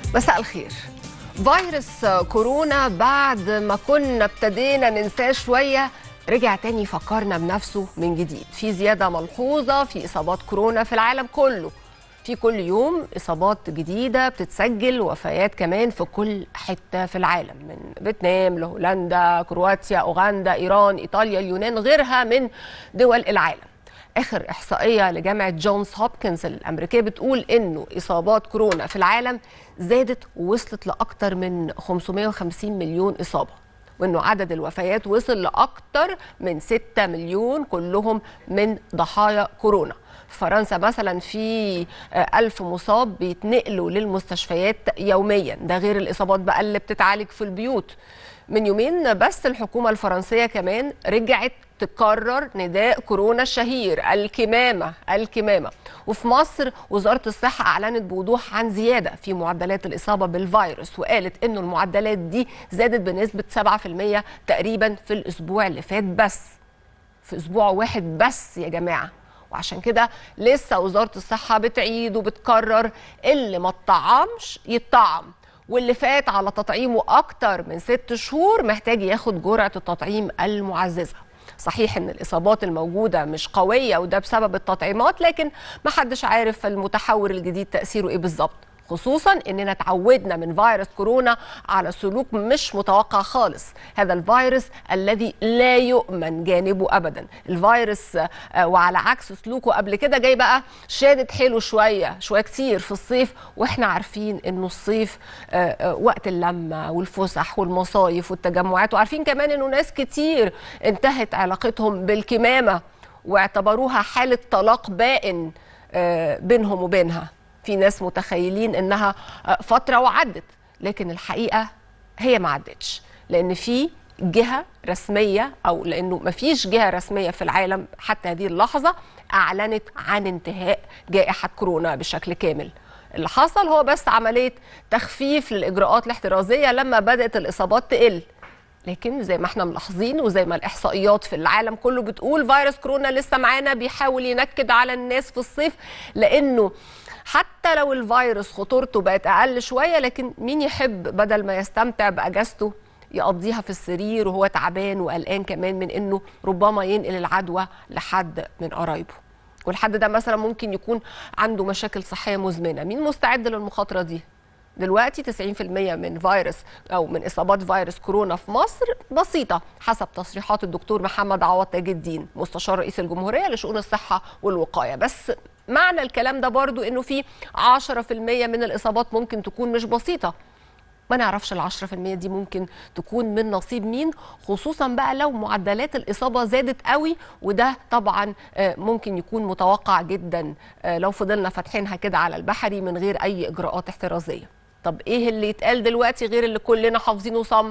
مساء الخير فيروس كورونا بعد ما كنا ابتدينا ننساه شوية رجع تاني يفكرنا بنفسه من جديد في زيادة ملحوظة في إصابات كورونا في العالم كله في كل يوم إصابات جديدة بتتسجل وفيات كمان في كل حتة في العالم من فيتنام لهولندا كرواتيا أوغندا إيران إيطاليا اليونان غيرها من دول العالم اخر احصائيه لجامعه جونز هوبكنز الامريكيه بتقول انه اصابات كورونا في العالم زادت ووصلت لاكثر من 550 مليون اصابه وانه عدد الوفيات وصل لاكثر من 6 مليون كلهم من ضحايا كورونا في فرنسا مثلا في ألف مصاب بيتنقلوا للمستشفيات يوميا ده غير الإصابات بقى اللي بتتعالج في البيوت من يومين بس الحكومة الفرنسية كمان رجعت تكرر نداء كورونا الشهير الكمامة الكمامة وفي مصر وزارة الصحة أعلنت بوضوح عن زيادة في معدلات الإصابة بالفيروس وقالت إنه المعدلات دي زادت بنسبة 7% تقريبا في الأسبوع اللي فات بس في أسبوع واحد بس يا جماعة وعشان كده لسه وزارة الصحة بتعيد وبتكرر اللي ما اتطعمش يتطعم واللي فات على تطعيمه أكتر من ست شهور محتاج ياخد جرعة التطعيم المعززة صحيح ان الاصابات الموجوده مش قويه وده بسبب التطعيمات لكن ما حدش عارف المتحور الجديد تاثيره ايه بالظبط خصوصا اننا تعودنا من فيروس كورونا على سلوك مش متوقع خالص هذا الفيروس الذي لا يؤمن جانبه ابدا الفيروس وعلى عكس سلوكه قبل كده جاي بقى شادد حيله شويه شويه كتير في الصيف واحنا عارفين انه الصيف وقت اللمه والفسح والمصايف والتجمعات وعارفين كمان انه ناس كتير انتهت علاقتهم بالكمامه واعتبروها حاله طلاق بائن بينهم وبينها في ناس متخيلين انها فتره وعدت لكن الحقيقه هي ما عدتش لان في جهه رسميه او لانه ما فيش جهه رسميه في العالم حتى هذه اللحظه اعلنت عن انتهاء جائحه كورونا بشكل كامل اللي حصل هو بس عمليه تخفيف للاجراءات الاحترازيه لما بدات الاصابات تقل لكن زي ما احنا ملاحظين وزي ما الاحصائيات في العالم كله بتقول فيروس كورونا لسه معانا بيحاول ينكد على الناس في الصيف لانه حتى لو الفيروس خطورته بقت اقل شويه لكن مين يحب بدل ما يستمتع باجازته يقضيها في السرير وهو تعبان وقلقان كمان من انه ربما ينقل العدوى لحد من قرايبه والحد ده مثلا ممكن يكون عنده مشاكل صحيه مزمنه مين مستعد للمخاطره دي دلوقتي 90% من فيروس او من اصابات فيروس كورونا في مصر بسيطه حسب تصريحات الدكتور محمد عوض تاج الدين مستشار رئيس الجمهوريه لشؤون الصحه والوقايه بس معنى الكلام ده برضو انه في 10% من الاصابات ممكن تكون مش بسيطه ما نعرفش ال 10% دي ممكن تكون من نصيب مين خصوصا بقى لو معدلات الاصابه زادت قوي وده طبعا ممكن يكون متوقع جدا لو فضلنا فاتحينها كده على البحري من غير اي اجراءات احترازيه طب ايه اللي يتقال دلوقتي غير اللي كلنا حافظينه صم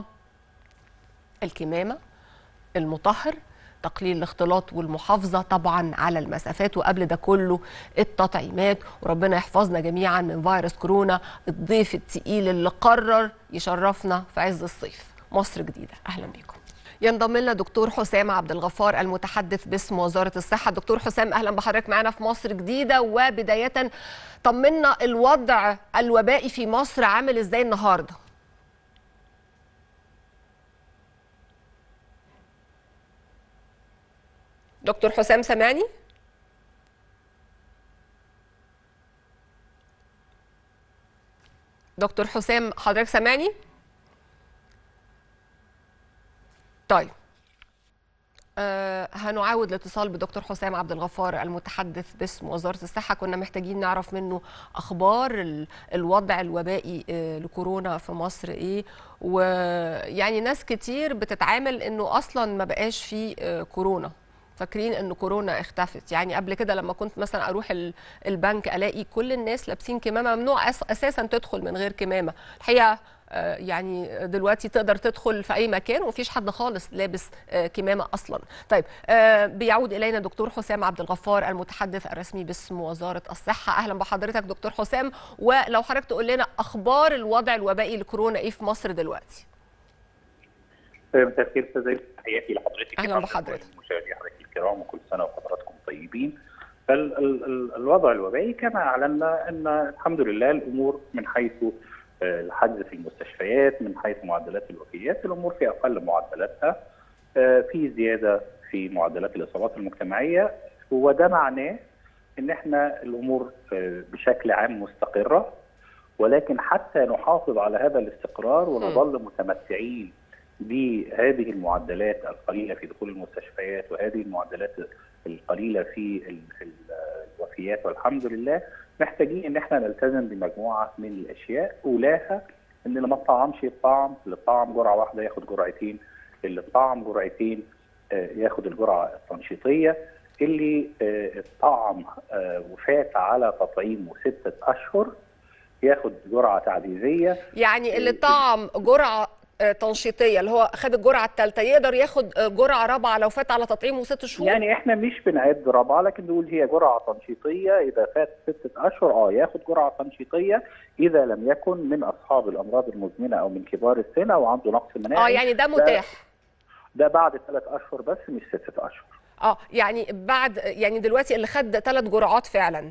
الكمامه المطهر تقليل الاختلاط والمحافظة طبعا على المسافات وقبل ده كله التطعيمات وربنا يحفظنا جميعا من فيروس كورونا الضيف التقيل اللي قرر يشرفنا في عز الصيف مصر جديدة أهلا بكم ينضم لنا دكتور حسام عبد الغفار المتحدث باسم وزاره الصحه دكتور حسام اهلا بحضرتك معانا في مصر جديده وبدايه طمنا الوضع الوبائي في مصر عامل ازاي النهارده دكتور حسام سامعني دكتور حسام حضرتك سامعني طيب آه هنعاود الاتصال بدكتور حسام عبد الغفار المتحدث باسم وزاره الصحه كنا محتاجين نعرف منه اخبار الوضع الوبائي آه لكورونا في مصر ايه ويعني ناس كتير بتتعامل انه اصلا ما بقاش فيه آه كورونا فاكرين ان كورونا اختفت يعني قبل كده لما كنت مثلا اروح البنك الاقي كل الناس لابسين كمامه ممنوع اساسا تدخل من غير كمامه الحقيقه يعني دلوقتي تقدر تدخل في اي مكان ومفيش حد خالص لابس كمامه اصلا طيب بيعود الينا دكتور حسام عبد الغفار المتحدث الرسمي باسم وزاره الصحه اهلا بحضرتك دكتور حسام ولو حضرتك تقول لنا اخبار الوضع الوبائي لكورونا ايه في مصر دلوقتي مساء الخير استاذ تحياتي لحضرتك اهلا بحضرتك مشاهدي حضرتك الكرام وكل سنه وحضراتكم طيبين فالوضع الوبائي كما اعلنا ان الحمد لله الامور من حيث آه، الحجز في المستشفيات من حيث معدلات الوفيات الامور في اقل معدلاتها آه، في زياده في معدلات الاصابات المجتمعيه وده معناه ان احنا الامور آه، بشكل عام مستقره ولكن حتى نحافظ على هذا الاستقرار ونظل متمتعين بهذه المعدلات القليله في دخول المستشفيات وهذه المعدلات القليله في ال- ال- الوفيات والحمد لله محتاجين ان احنا نلتزم بمجموعه من الاشياء اولاها ان اللي ما طعمش يطعم اللي طعم جرعه واحده ياخد جرعتين اللي طعم جرعتين آه، ياخد الجرعه التنشيطيه اللي آه، طعم آه، وفات على تطعيمه سته اشهر ياخد جرعه تعزيزيه يعني اللي طعم جرعه آه، تنشيطيه اللي هو خد الجرعه الثالثه يقدر ياخد آه، جرعه رابعه لو فات على تطعيمه ست شهور يعني احنا مش بنعد رابعه لكن نقول هي جرعه تنشيطيه اذا فات ستة اشهر اه ياخد جرعه تنشيطيه اذا لم يكن من اصحاب الامراض المزمنه او من كبار السن او عنده نقص مناعي اه يعني ده متاح ده بعد ثلاث اشهر بس مش ستة اشهر اه يعني بعد يعني دلوقتي اللي خد ثلاث جرعات فعلا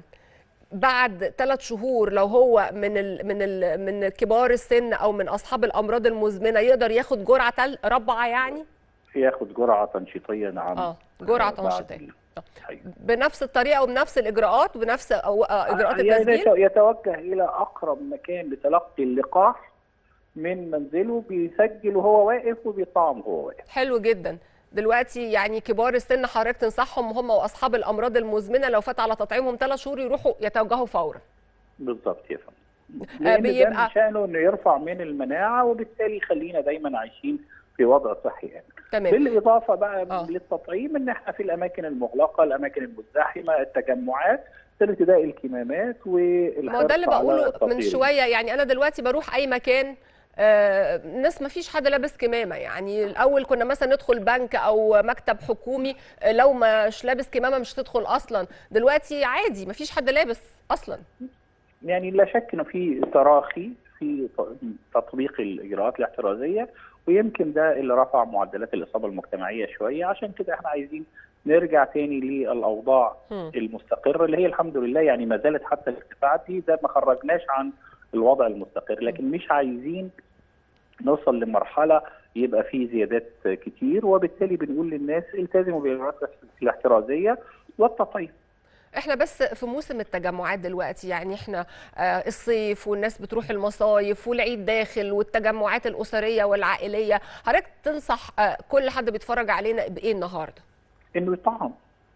بعد ثلاث شهور لو هو من ال من ال من كبار السن او من اصحاب الامراض المزمنه يقدر ياخد جرعه تل رابعه يعني ياخد جرعه تنشيطيه نعم اه جرعه بعد تنشيطيه ال- آه. أيوة. بنفس الطريقه وبنفس الاجراءات وبنفس أو آه، اجراءات يعني التسجيل يتوجه الى اقرب مكان لتلقي اللقاح من منزله بيسجل وهو واقف وبيطعم وهو واقف حلو جدا دلوقتي يعني كبار السن حضرتك تنصحهم هم واصحاب الامراض المزمنه لو فات على تطعيمهم ثلاث شهور يروحوا يتوجهوا فورا بالظبط يا فندم آه، لان ده بيبقى- من شانه انه يرفع من المناعه وبالتالي يخلينا دايما عايشين في وضع صحي امن تمام بالاضافه بقى آه. للتطعيم ان احنا في الاماكن المغلقه الاماكن المزدحمه التجمعات ارتداء الكمامات والحرص ما هو ده اللي على بقوله من التطهير. شويه يعني انا دلوقتي بروح اي مكان آه، ناس ما فيش حد لابس كمامه يعني الاول كنا مثلا ندخل بنك او مكتب حكومي آه، لو مش لابس كمامه مش تدخل اصلا دلوقتي عادي ما فيش حد لابس اصلا يعني لا شك انه في تراخي في ت- تطبيق الاجراءات الاحترازيه ويمكن ده اللي رفع معدلات الاصابه المجتمعيه شويه عشان كده احنا عايزين نرجع تاني للاوضاع مم. المستقره اللي هي الحمد لله يعني ما زالت حتى الارتفاعات دي ده ما خرجناش عن الوضع المستقر لكن مش عايزين نوصل لمرحله يبقى في زيادات كتير وبالتالي بنقول للناس التزموا بالاجراءات الاحترازيه والتطعيم احنا بس في موسم التجمعات دلوقتي يعني احنا آه، الصيف والناس بتروح المصايف والعيد داخل والتجمعات الاسريه والعائليه حضرتك تنصح آه، كل حد بيتفرج علينا بايه النهارده انه يطعم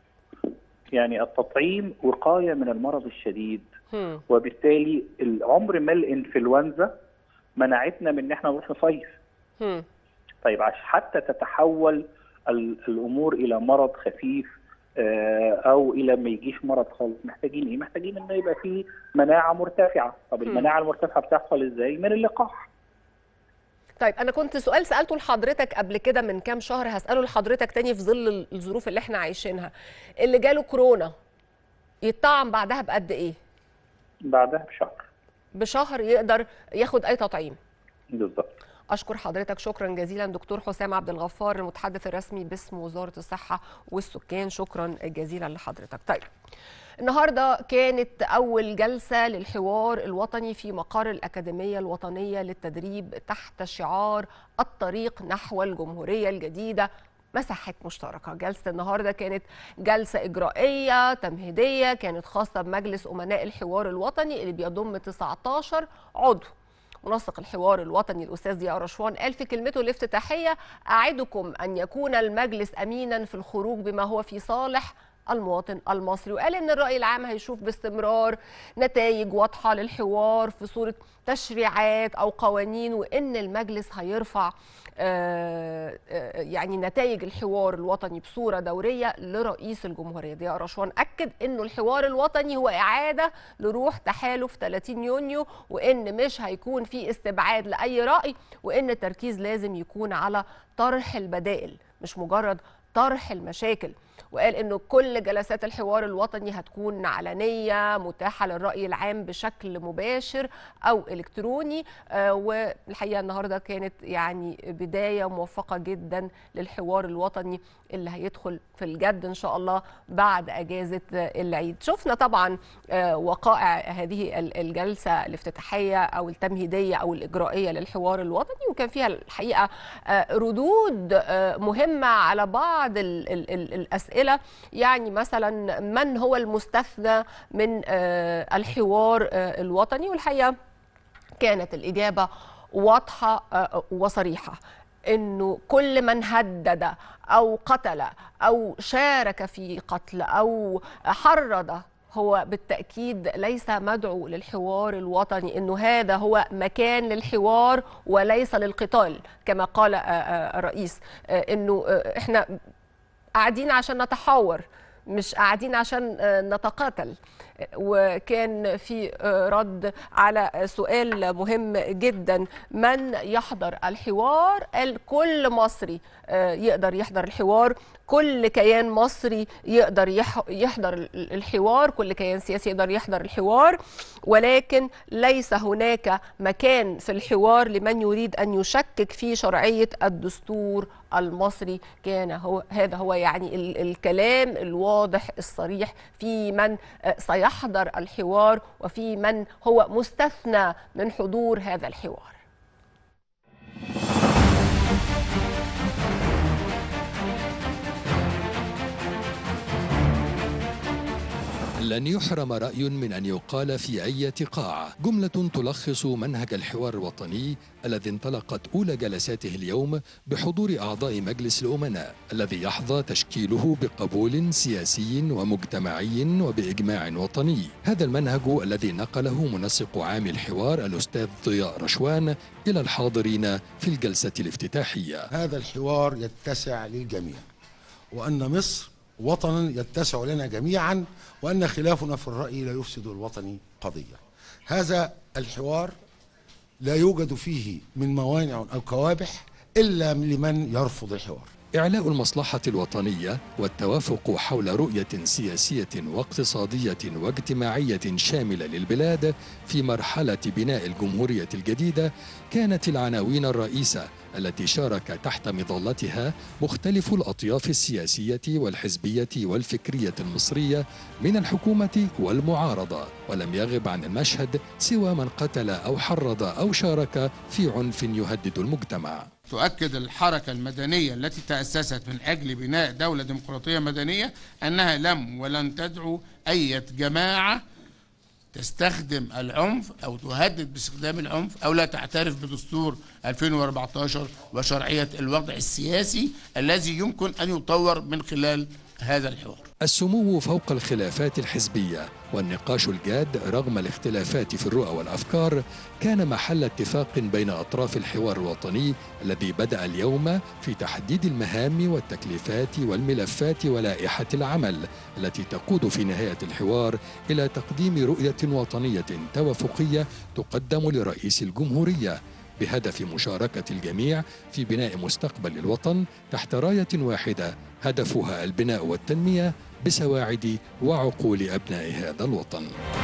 يعني التطعيم وقايه من المرض الشديد هم. وبالتالي العمر ما الانفلونزا منعتنا من ان احنا نروح نصيف هم. طيب عشان حتى تتحول ال- الامور الى مرض خفيف آه، او الى ما يجيش مرض خالص محتاجين ايه محتاجين ان يبقى في مناعه مرتفعه طب مم. المناعه المرتفعه بتحصل ازاي من اللقاح طيب انا كنت سؤال سالته لحضرتك قبل كده من كام شهر هساله لحضرتك تاني في ظل الظروف اللي احنا عايشينها اللي جاله كورونا يطعم بعدها بقد ايه بعدها بشهر بشهر يقدر ياخد اي تطعيم بالظبط اشكر حضرتك شكرا جزيلا دكتور حسام عبد الغفار المتحدث الرسمي باسم وزاره الصحه والسكان شكرا جزيلا لحضرتك طيب النهارده كانت اول جلسه للحوار الوطني في مقر الاكاديميه الوطنيه للتدريب تحت شعار الطريق نحو الجمهوريه الجديده مساحات مشتركة جلسة النهاردة كانت جلسة إجرائية تمهيدية كانت خاصة بمجلس أمناء الحوار الوطني اللي بيضم 19 عضو منسق الحوار الوطني الاستاذ ضياء رشوان قال في كلمته الافتتاحيه اعدكم ان يكون المجلس امينا في الخروج بما هو في صالح المواطن المصري وقال ان الراي العام هيشوف باستمرار نتائج واضحه للحوار في صوره تشريعات او قوانين وان المجلس هيرفع آه، آه، يعني نتائج الحوار الوطني بصوره دوريه لرئيس الجمهوريه ضياء رشوان اكد انه الحوار الوطني هو اعاده لروح تحالف 30 يونيو وان مش هيكون في استبعاد لاي راي وان التركيز لازم يكون على طرح البدائل مش مجرد طرح المشاكل وقال انه كل جلسات الحوار الوطني هتكون علنيه متاحه للراي العام بشكل مباشر او الكتروني آه، والحقيقه النهارده كانت يعني بدايه موفقه جدا للحوار الوطني اللي هيدخل في الجد ان شاء الله بعد اجازه العيد شفنا طبعا آه، وقائع هذه ال- الجلسه الافتتاحيه او التمهيديه او الاجرائيه للحوار الوطني وكان فيها الحقيقه آه، ردود آه، مهمه على بعض ال ال ال الاسئله يعني مثلا من هو المستثنى من آه، الحوار آه، الوطني والحقيقه كانت الإجابة واضحة آه، وصريحة انه كل من هدد او قتل او شارك في قتل او حرض هو بالتاكيد ليس مدعو للحوار الوطني انه هذا هو مكان للحوار وليس للقتال كما قال آه، آه، الرئيس آه، انه آه، احنا قاعدين عشان نتحاور مش قاعدين عشان آه، نتقاتل وكان في آه، رد على سؤال مهم جدا من يحضر الحوار قال كل مصري آه، يقدر يحضر الحوار كل كيان مصري يقدر يح- يحضر ال- الحوار كل كيان سياسي يقدر يحضر الحوار ولكن ليس هناك مكان في الحوار لمن يريد أن يشكك في شرعية الدستور المصري كان هو هذا هو يعني ال- الكلام الواضح الصريح في من آه، سيحضر الحوار وفي من هو مستثنى من حضور هذا الحوار لن يحرم رأي من أن يقال في أي قاعة جملة تلخص منهج الحوار الوطني الذي انطلقت أولى جلساته اليوم بحضور أعضاء مجلس الأمناء الذي يحظى تشكيله بقبول سياسي ومجتمعي وبإجماع وطني هذا المنهج الذي نقله منسق عام الحوار الأستاذ ضياء رشوان إلى الحاضرين في الجلسة الافتتاحية هذا الحوار يتسع للجميع وأن مصر وطنا يتسع لنا جميعا وأن خلافنا في الرأي لا يفسد الوطن قضية هذا الحوار لا يوجد فيه من موانع أو كوابح إلا لمن يرفض الحوار إعلاء المصلحة الوطنية والتوافق حول رؤية سياسية واقتصادية واجتماعية شاملة للبلاد في مرحلة بناء الجمهورية الجديدة كانت العناوين الرئيسة التي شارك تحت مظلتها مختلف الأطياف السياسية والحزبية والفكرية المصرية من الحكومة والمعارضة ولم يغب عن المشهد سوى من قتل أو حرض أو شارك في عنف يهدد المجتمع تؤكد الحركة المدنية التي تأسست من أجل بناء دولة ديمقراطية مدنية أنها لم ولن تدعو أي جماعة تستخدم العنف أو تهدد باستخدام العنف أو لا تعترف بدستور 2014 وشرعية الوضع السياسي الذي يمكن أن يطور من خلال هذا الحوار السمو فوق الخلافات الحزبية والنقاش الجاد رغم الاختلافات في الرؤى والأفكار كان محل اتفاق بين أطراف الحوار الوطني الذي بدأ اليوم في تحديد المهام والتكليفات والملفات ولائحة العمل التي تقود في نهاية الحوار إلى تقديم رؤية وطنية توافقية تقدم لرئيس الجمهورية بهدف مشاركة الجميع في بناء مستقبل الوطن تحت راية واحدة هدفها البناء والتنمية بسواعد وعقول أبناء هذا الوطن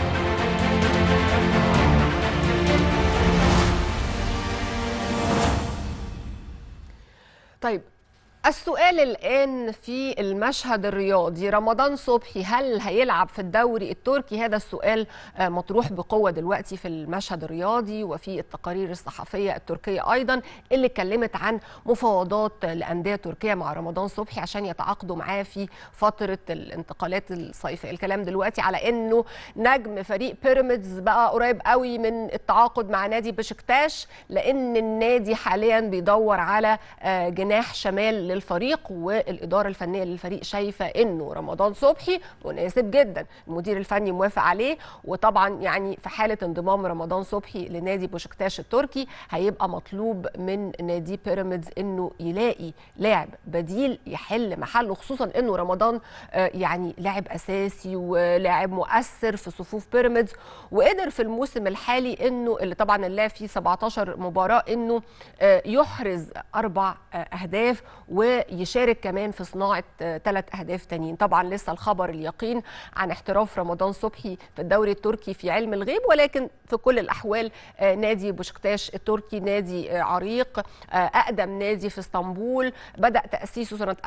طيب السؤال الآن في المشهد الرياضي رمضان صبحي هل هيلعب في الدوري التركي هذا السؤال آه، مطروح بقوة دلوقتي في المشهد الرياضي وفي التقارير الصحفية التركية أيضا اللي اتكلمت عن مفاوضات لأندية تركية مع رمضان صبحي عشان يتعاقدوا معاه في فترة الانتقالات الصيفية الكلام دلوقتي على أنه نجم فريق بيراميدز بقى قريب قوي من التعاقد مع نادي بشكتاش لأن النادي حاليا بيدور على آه، جناح شمال للفريق والإدارة الفنية للفريق شايفة أنه رمضان صبحي مناسب جدا المدير الفني موافق عليه وطبعا يعني في حالة انضمام رمضان صبحي لنادي بوشكتاش التركي هيبقى مطلوب من نادي بيراميدز انه يلاقي لاعب بديل يحل محله خصوصا انه رمضان آه، يعني لاعب اساسي ولاعب مؤثر في صفوف بيراميدز وقدر في الموسم الحالي انه اللي طبعا اللاعب فيه 17 مباراه انه آه، يحرز اربع آه، اهداف و ويشارك كمان في صناعه ثلاث اهداف تانيين طبعا لسه الخبر اليقين عن احتراف رمضان صبحي في الدوري التركي في علم الغيب ولكن في كل الاحوال آه، نادي بوشكتاش التركي نادي آه، عريق آه، اقدم نادي في اسطنبول بدا تاسيسه سنه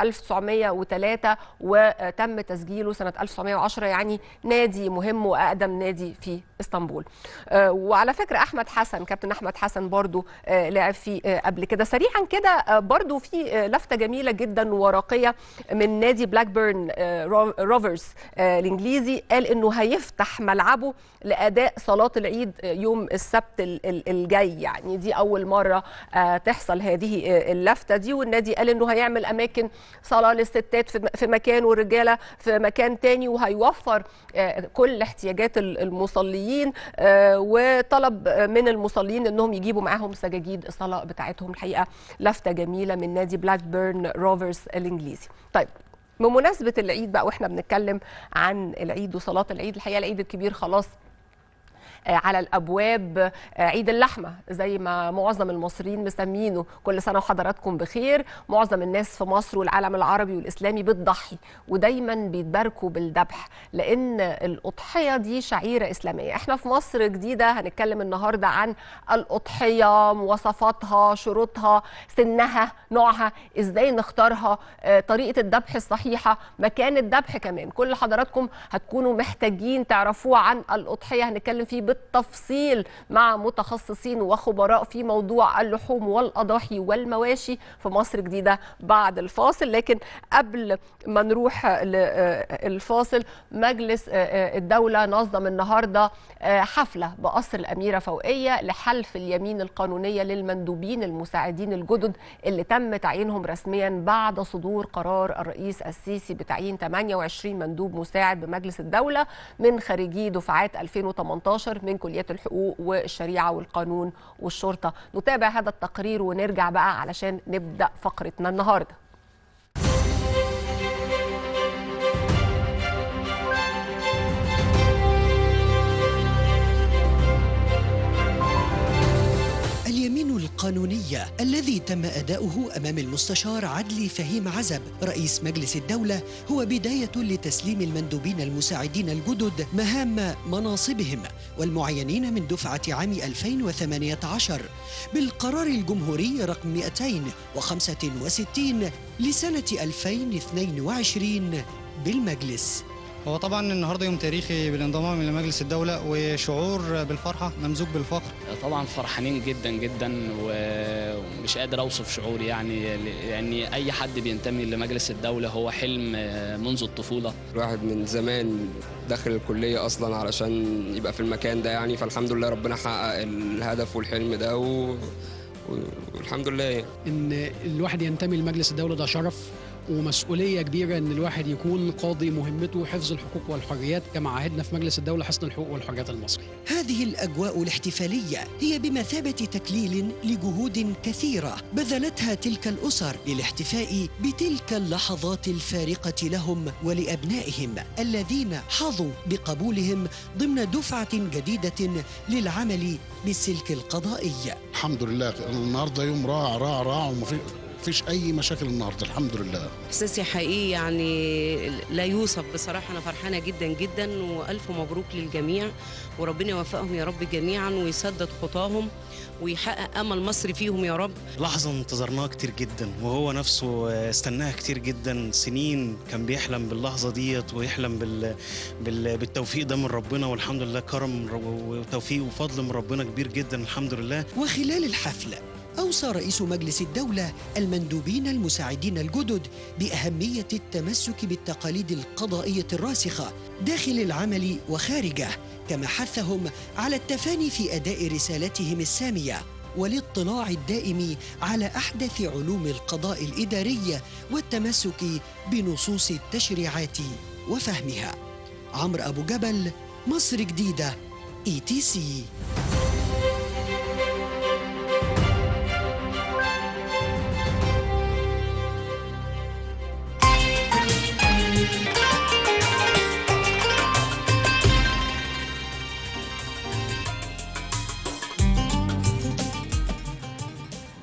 1903 وتم تسجيله سنه 1910 يعني نادي مهم واقدم نادي في اسطنبول آه، وعلى فكره احمد حسن كابتن احمد حسن برضو آه، لعب فيه آه، قبل كده سريعا كده آه، برضو في آه، لفته جميله جدا وراقيه من نادي بلاك بيرن آه، رو- روفرز آه، الانجليزي قال انه هيفتح ملعبه لاداء صلاه العيد آه، يوم السبت ال- ال- الجاي يعني دي اول مره آه، تحصل هذه آه، اللفته دي والنادي قال انه هيعمل اماكن صلاه للستات في في مكان والرجاله في مكان تاني وهيوفر آه، كل احتياجات ال- المصليين آه، وطلب آه، من المصلين انهم يجيبوا معاهم سجاجيد الصلاه بتاعتهم الحقيقه لفته جميله من نادي بلاك بيرن روفرز الانجليزي طيب بمناسبه العيد بقى واحنا بنتكلم عن العيد وصلاه العيد الحقيقه العيد الكبير خلاص آه، على الابواب آه، عيد اللحمه زي ما معظم المصريين مسمينه كل سنه وحضراتكم بخير معظم الناس في مصر والعالم العربي والاسلامي بتضحي ودايما بيتباركوا بالذبح لان الاضحيه دي شعيره اسلاميه احنا في مصر جديده هنتكلم النهارده عن الاضحيه مواصفاتها شروطها سنها نوعها ازاي نختارها آه، طريقه الذبح الصحيحه مكان الذبح كمان كل حضراتكم هتكونوا محتاجين تعرفوه عن الاضحيه هنتكلم فيه بالتفصيل مع متخصصين وخبراء في موضوع اللحوم والاضاحي والمواشي في مصر جديده بعد الفاصل لكن قبل ما نروح للفاصل مجلس آه، آه، الدوله نظم النهارده آه، حفله بقصر الاميره فوقيه لحلف اليمين القانونيه للمندوبين المساعدين الجدد اللي تم تعيينهم رسميا بعد صدور قرار الرئيس السيسي بتعيين 28 مندوب مساعد بمجلس الدوله من خريجي دفعات 2018 من كليات الحقوق والشريعه والقانون والشرطه نتابع هذا التقرير ونرجع بقى علشان نبدا فقرتنا النهارده اليمين القانونية الذي تم أداؤه أمام المستشار عدلي فهيم عزب رئيس مجلس الدولة هو بداية لتسليم المندوبين المساعدين الجدد مهام مناصبهم والمعينين من دفعة عام 2018 بالقرار الجمهوري رقم 265 لسنة 2022 بالمجلس هو طبعا النهارده يوم تاريخي بالانضمام الى مجلس الدوله وشعور بالفرحه ممزوج بالفخر طبعا فرحانين جدا جدا ومش قادر اوصف شعوري يعني لان اي حد بينتمي لمجلس الدوله هو حلم منذ الطفوله الواحد من زمان داخل الكلية أصلا علشان يبقى في المكان ده يعني فالحمد لله ربنا حقق الهدف والحلم ده و... والحمد لله يعني. ان الواحد ينتمي لمجلس الدوله ده شرف ومسؤوليه كبيره ان الواحد يكون قاضي مهمته حفظ الحقوق والحريات كما عهدنا في مجلس الدوله حسن الحقوق والحريات المصري. هذه الأجواء الاحتفالية هي بمثابة تكليل لجهود كثيرة بذلتها تلك الأسر للاحتفاء بتلك اللحظات الفارقة لهم ولأبنائهم الذين حظوا بقبولهم ضمن دفعة جديدة للعمل بالسلك القضائي الحمد لله النهارده يوم رائع رائع رائع وما في فيش اي مشاكل النهارده الحمد لله احساسي حقيقي يعني لا يوصف بصراحه انا فرحانه جدا جدا والف مبروك للجميع وربنا يوفقهم يا رب جميعا ويسدد خطاهم ويحقق امل مصر فيهم يا رب لحظة انتظرناها كتير جدا وهو نفسه استناها كتير جدا سنين كان بيحلم باللحظة ديت ويحلم بال... بال... بالتوفيق ده من ربنا والحمد لله كرم وتوفيق وفضل من ربنا كبير جدا الحمد لله وخلال الحفلة أوصى رئيس مجلس الدولة المندوبين المساعدين الجدد بأهمية التمسك بالتقاليد القضائية الراسخة داخل العمل وخارجه كما حثهم على التفاني في أداء رسالتهم السامية والاطلاع الدائم على أحدث علوم القضاء الإداري والتمسك بنصوص التشريعات وفهمها عمرو أبو جبل مصر جديدة اي تي سي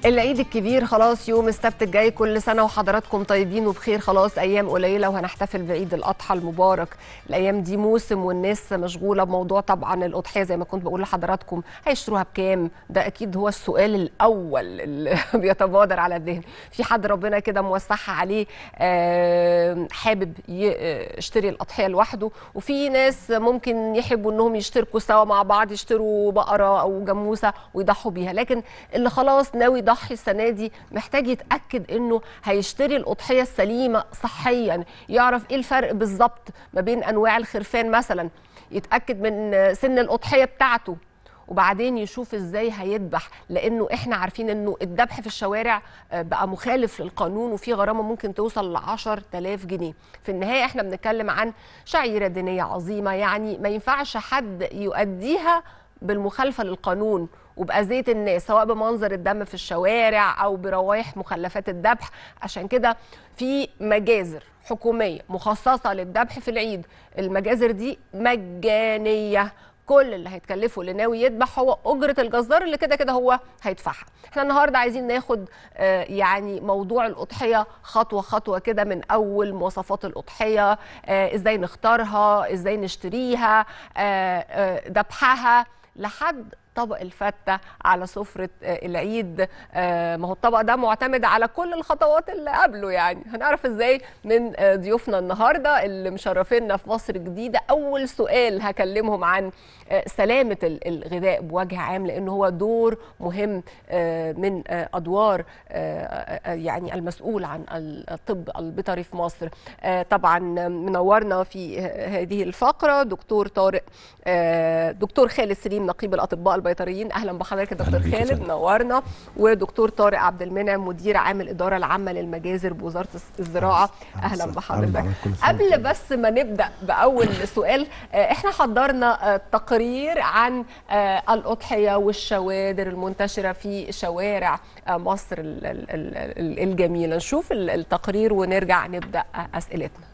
العيد الكبير خلاص يوم السبت الجاي كل سنة وحضراتكم طيبين وبخير خلاص أيام قليلة وهنحتفل بعيد الأضحى المبارك الأيام دي موسم والناس مشغولة بموضوع طبعا الأضحية زي ما كنت بقول لحضراتكم هيشتروها بكام ده أكيد هو السؤال الأول اللي بيتبادر على الذهن في حد ربنا كده موسعها عليه آه، حابب ي- يشتري الأضحية لوحده وفي ناس ممكن يحبوا إنهم يشتركوا سوا مع بعض يشتروا بقرة أو جاموسة ويضحوا بيها لكن اللي خلاص ناوي يضحي السنه دي محتاج يتاكد انه هيشتري الاضحيه السليمه صحيا يعرف ايه الفرق بالظبط ما بين انواع الخرفان مثلا يتاكد من سن الاضحيه بتاعته وبعدين يشوف ازاي هيذبح لانه احنا عارفين انه الذبح في الشوارع آه، بقى مخالف للقانون وفي غرامه ممكن توصل ل 10000 جنيه في النهايه احنا بنتكلم عن شعيره دينيه عظيمه يعني ما ينفعش حد يؤديها بالمخالفه للقانون وبأذية الناس سواء بمنظر الدم في الشوارع أو بروايح مخلفات الذبح عشان كده في مجازر حكومية مخصصة للذبح في العيد المجازر دي مجانية كل اللي هيتكلفه اللي ناوي يذبح هو أجرة الجزار اللي كده كده هو هيدفعها احنا النهاردة عايزين ناخد آه، يعني موضوع الأضحية خطوة خطوة كده من أول مواصفات الأضحية آه، ازاي نختارها ازاي نشتريها آه، آه، ذبحها لحد طبق الفتة على سفرة آه، العيد آه، ما هو الطبق ده معتمد على كل الخطوات اللي قبله يعني هنعرف ازاي من آه، ضيوفنا النهاردة اللي مشرفينا في مصر جديدة أول سؤال هكلمهم عن آه، سلامة ال- الغذاء بوجه عام لأنه هو دور مهم آه، من آه، أدوار آه، آه، يعني المسؤول عن الطب البيطري في مصر آه، طبعا منورنا في ه- هذه الفقرة دكتور طارق آه، دكتور خالد سليم نقيب الأطباء البيطريين أهلا بحضرتك يا دكتور بيك يا خالد فندم. نورنا ودكتور طارق عبد المنعم مدير عام الإدارة العامة للمجازر بوزارة الزراعة أهلا بحضرتك قبل بس ما نبدا باول سؤال آه، احنا حضرنا آه، تقرير عن آه، الاضحيه والشوادر المنتشره في شوارع آه، مصر ال- ال- ال- الجميله نشوف ال- التقرير ونرجع نبدا آه، اسئلتنا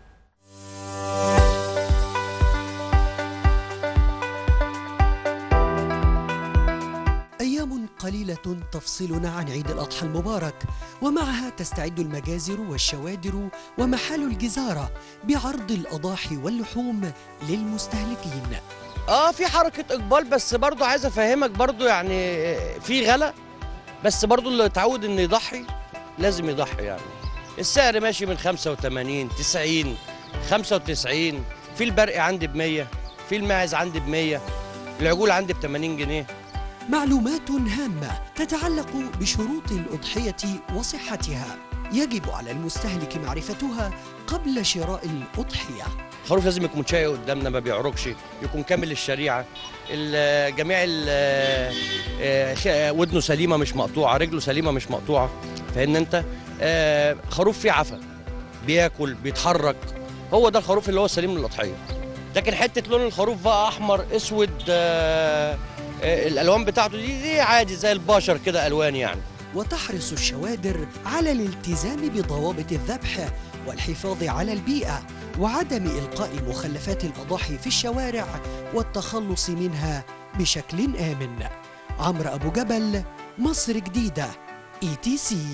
أيام قليلة تفصلنا عن عيد الأضحى المبارك ومعها تستعد المجازر والشوادر ومحال الجزارة بعرض الأضاحي واللحوم للمستهلكين اه في حركه اقبال بس برضو عايز افهمك برضو يعني في غلا بس برضو اللي اتعود انه يضحي لازم يضحي يعني السعر ماشي من 85 90 95 في البرق عندي ب 100 في الماعز عندي ب 100 العجول عندي ب 80 جنيه معلومات هامة تتعلق بشروط الأضحية وصحتها يجب على المستهلك معرفتها قبل شراء الأضحية الخروف لازم يكون شاي قدامنا ما بيعرجش يكون كامل الشريعه ال- جميع ال- آه، ش- ودنه سليمه مش مقطوعه رجله سليمه مش مقطوعه فان انت آه، خروف فيه عفن بياكل بيتحرك هو ده الخروف اللي هو سليم للاضحيه لكن حته لون الخروف بقى احمر اسود آه، آه، الالوان بتاعته دي دي عادي زي البشر كده الوان يعني وتحرص الشوادر على الالتزام بضوابط الذبح والحفاظ على البيئة وعدم إلقاء مخلفات الأضاحي في الشوارع والتخلص منها بشكل آمن عمرو أبو جبل مصر جديدة اي تي سي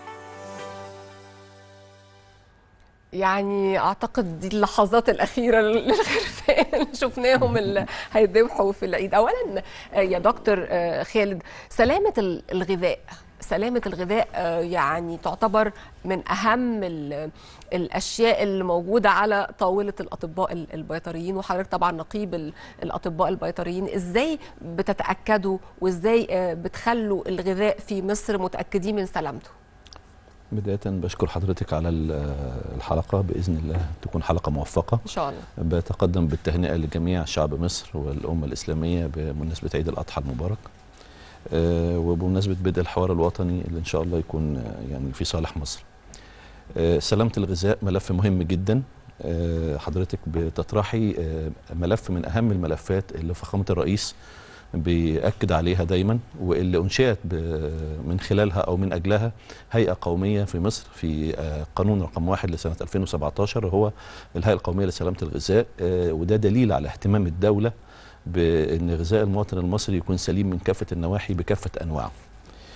يعني اعتقد دي اللحظات الاخيره للخرفان اللي شفناهم اللي هيذبحوا في العيد اولا آه، يا دكتور آه، خالد سلامه ال- الغذاء سلامه الغذاء آه، يعني تعتبر من اهم ال- الاشياء اللي موجوده على طاوله الاطباء ال- البيطريين وحضرتك طبعا نقيب ال- الاطباء البيطريين ازاي بتتاكدوا وازاي آه، بتخلوا الغذاء في مصر متاكدين من سلامته بداية بشكر حضرتك على ال- الحلقة بإذن الله تكون حلقة موفقة ان شاء الله بتقدم بالتهنئة لجميع شعب مصر والأمة الإسلامية بمناسبة عيد الأضحى المبارك آه، وبمناسبة بدء الحوار الوطني اللي إن شاء الله يكون آه، يعني في صالح مصر آه، سلامة الغذاء ملف مهم جدا آه، حضرتك بتطرحي آه، ملف من أهم الملفات اللي فخامة الرئيس بيأكد عليها دايما واللي أنشئت ب- من خلالها أو من أجلها هيئة قومية في مصر في آه، قانون رقم واحد لسنة 2017 هو الهيئة القومية لسلامة الغذاء آه، وده دليل على اهتمام الدولة بأن غذاء المواطن المصري يكون سليم من كافة النواحي بكافة أنواعه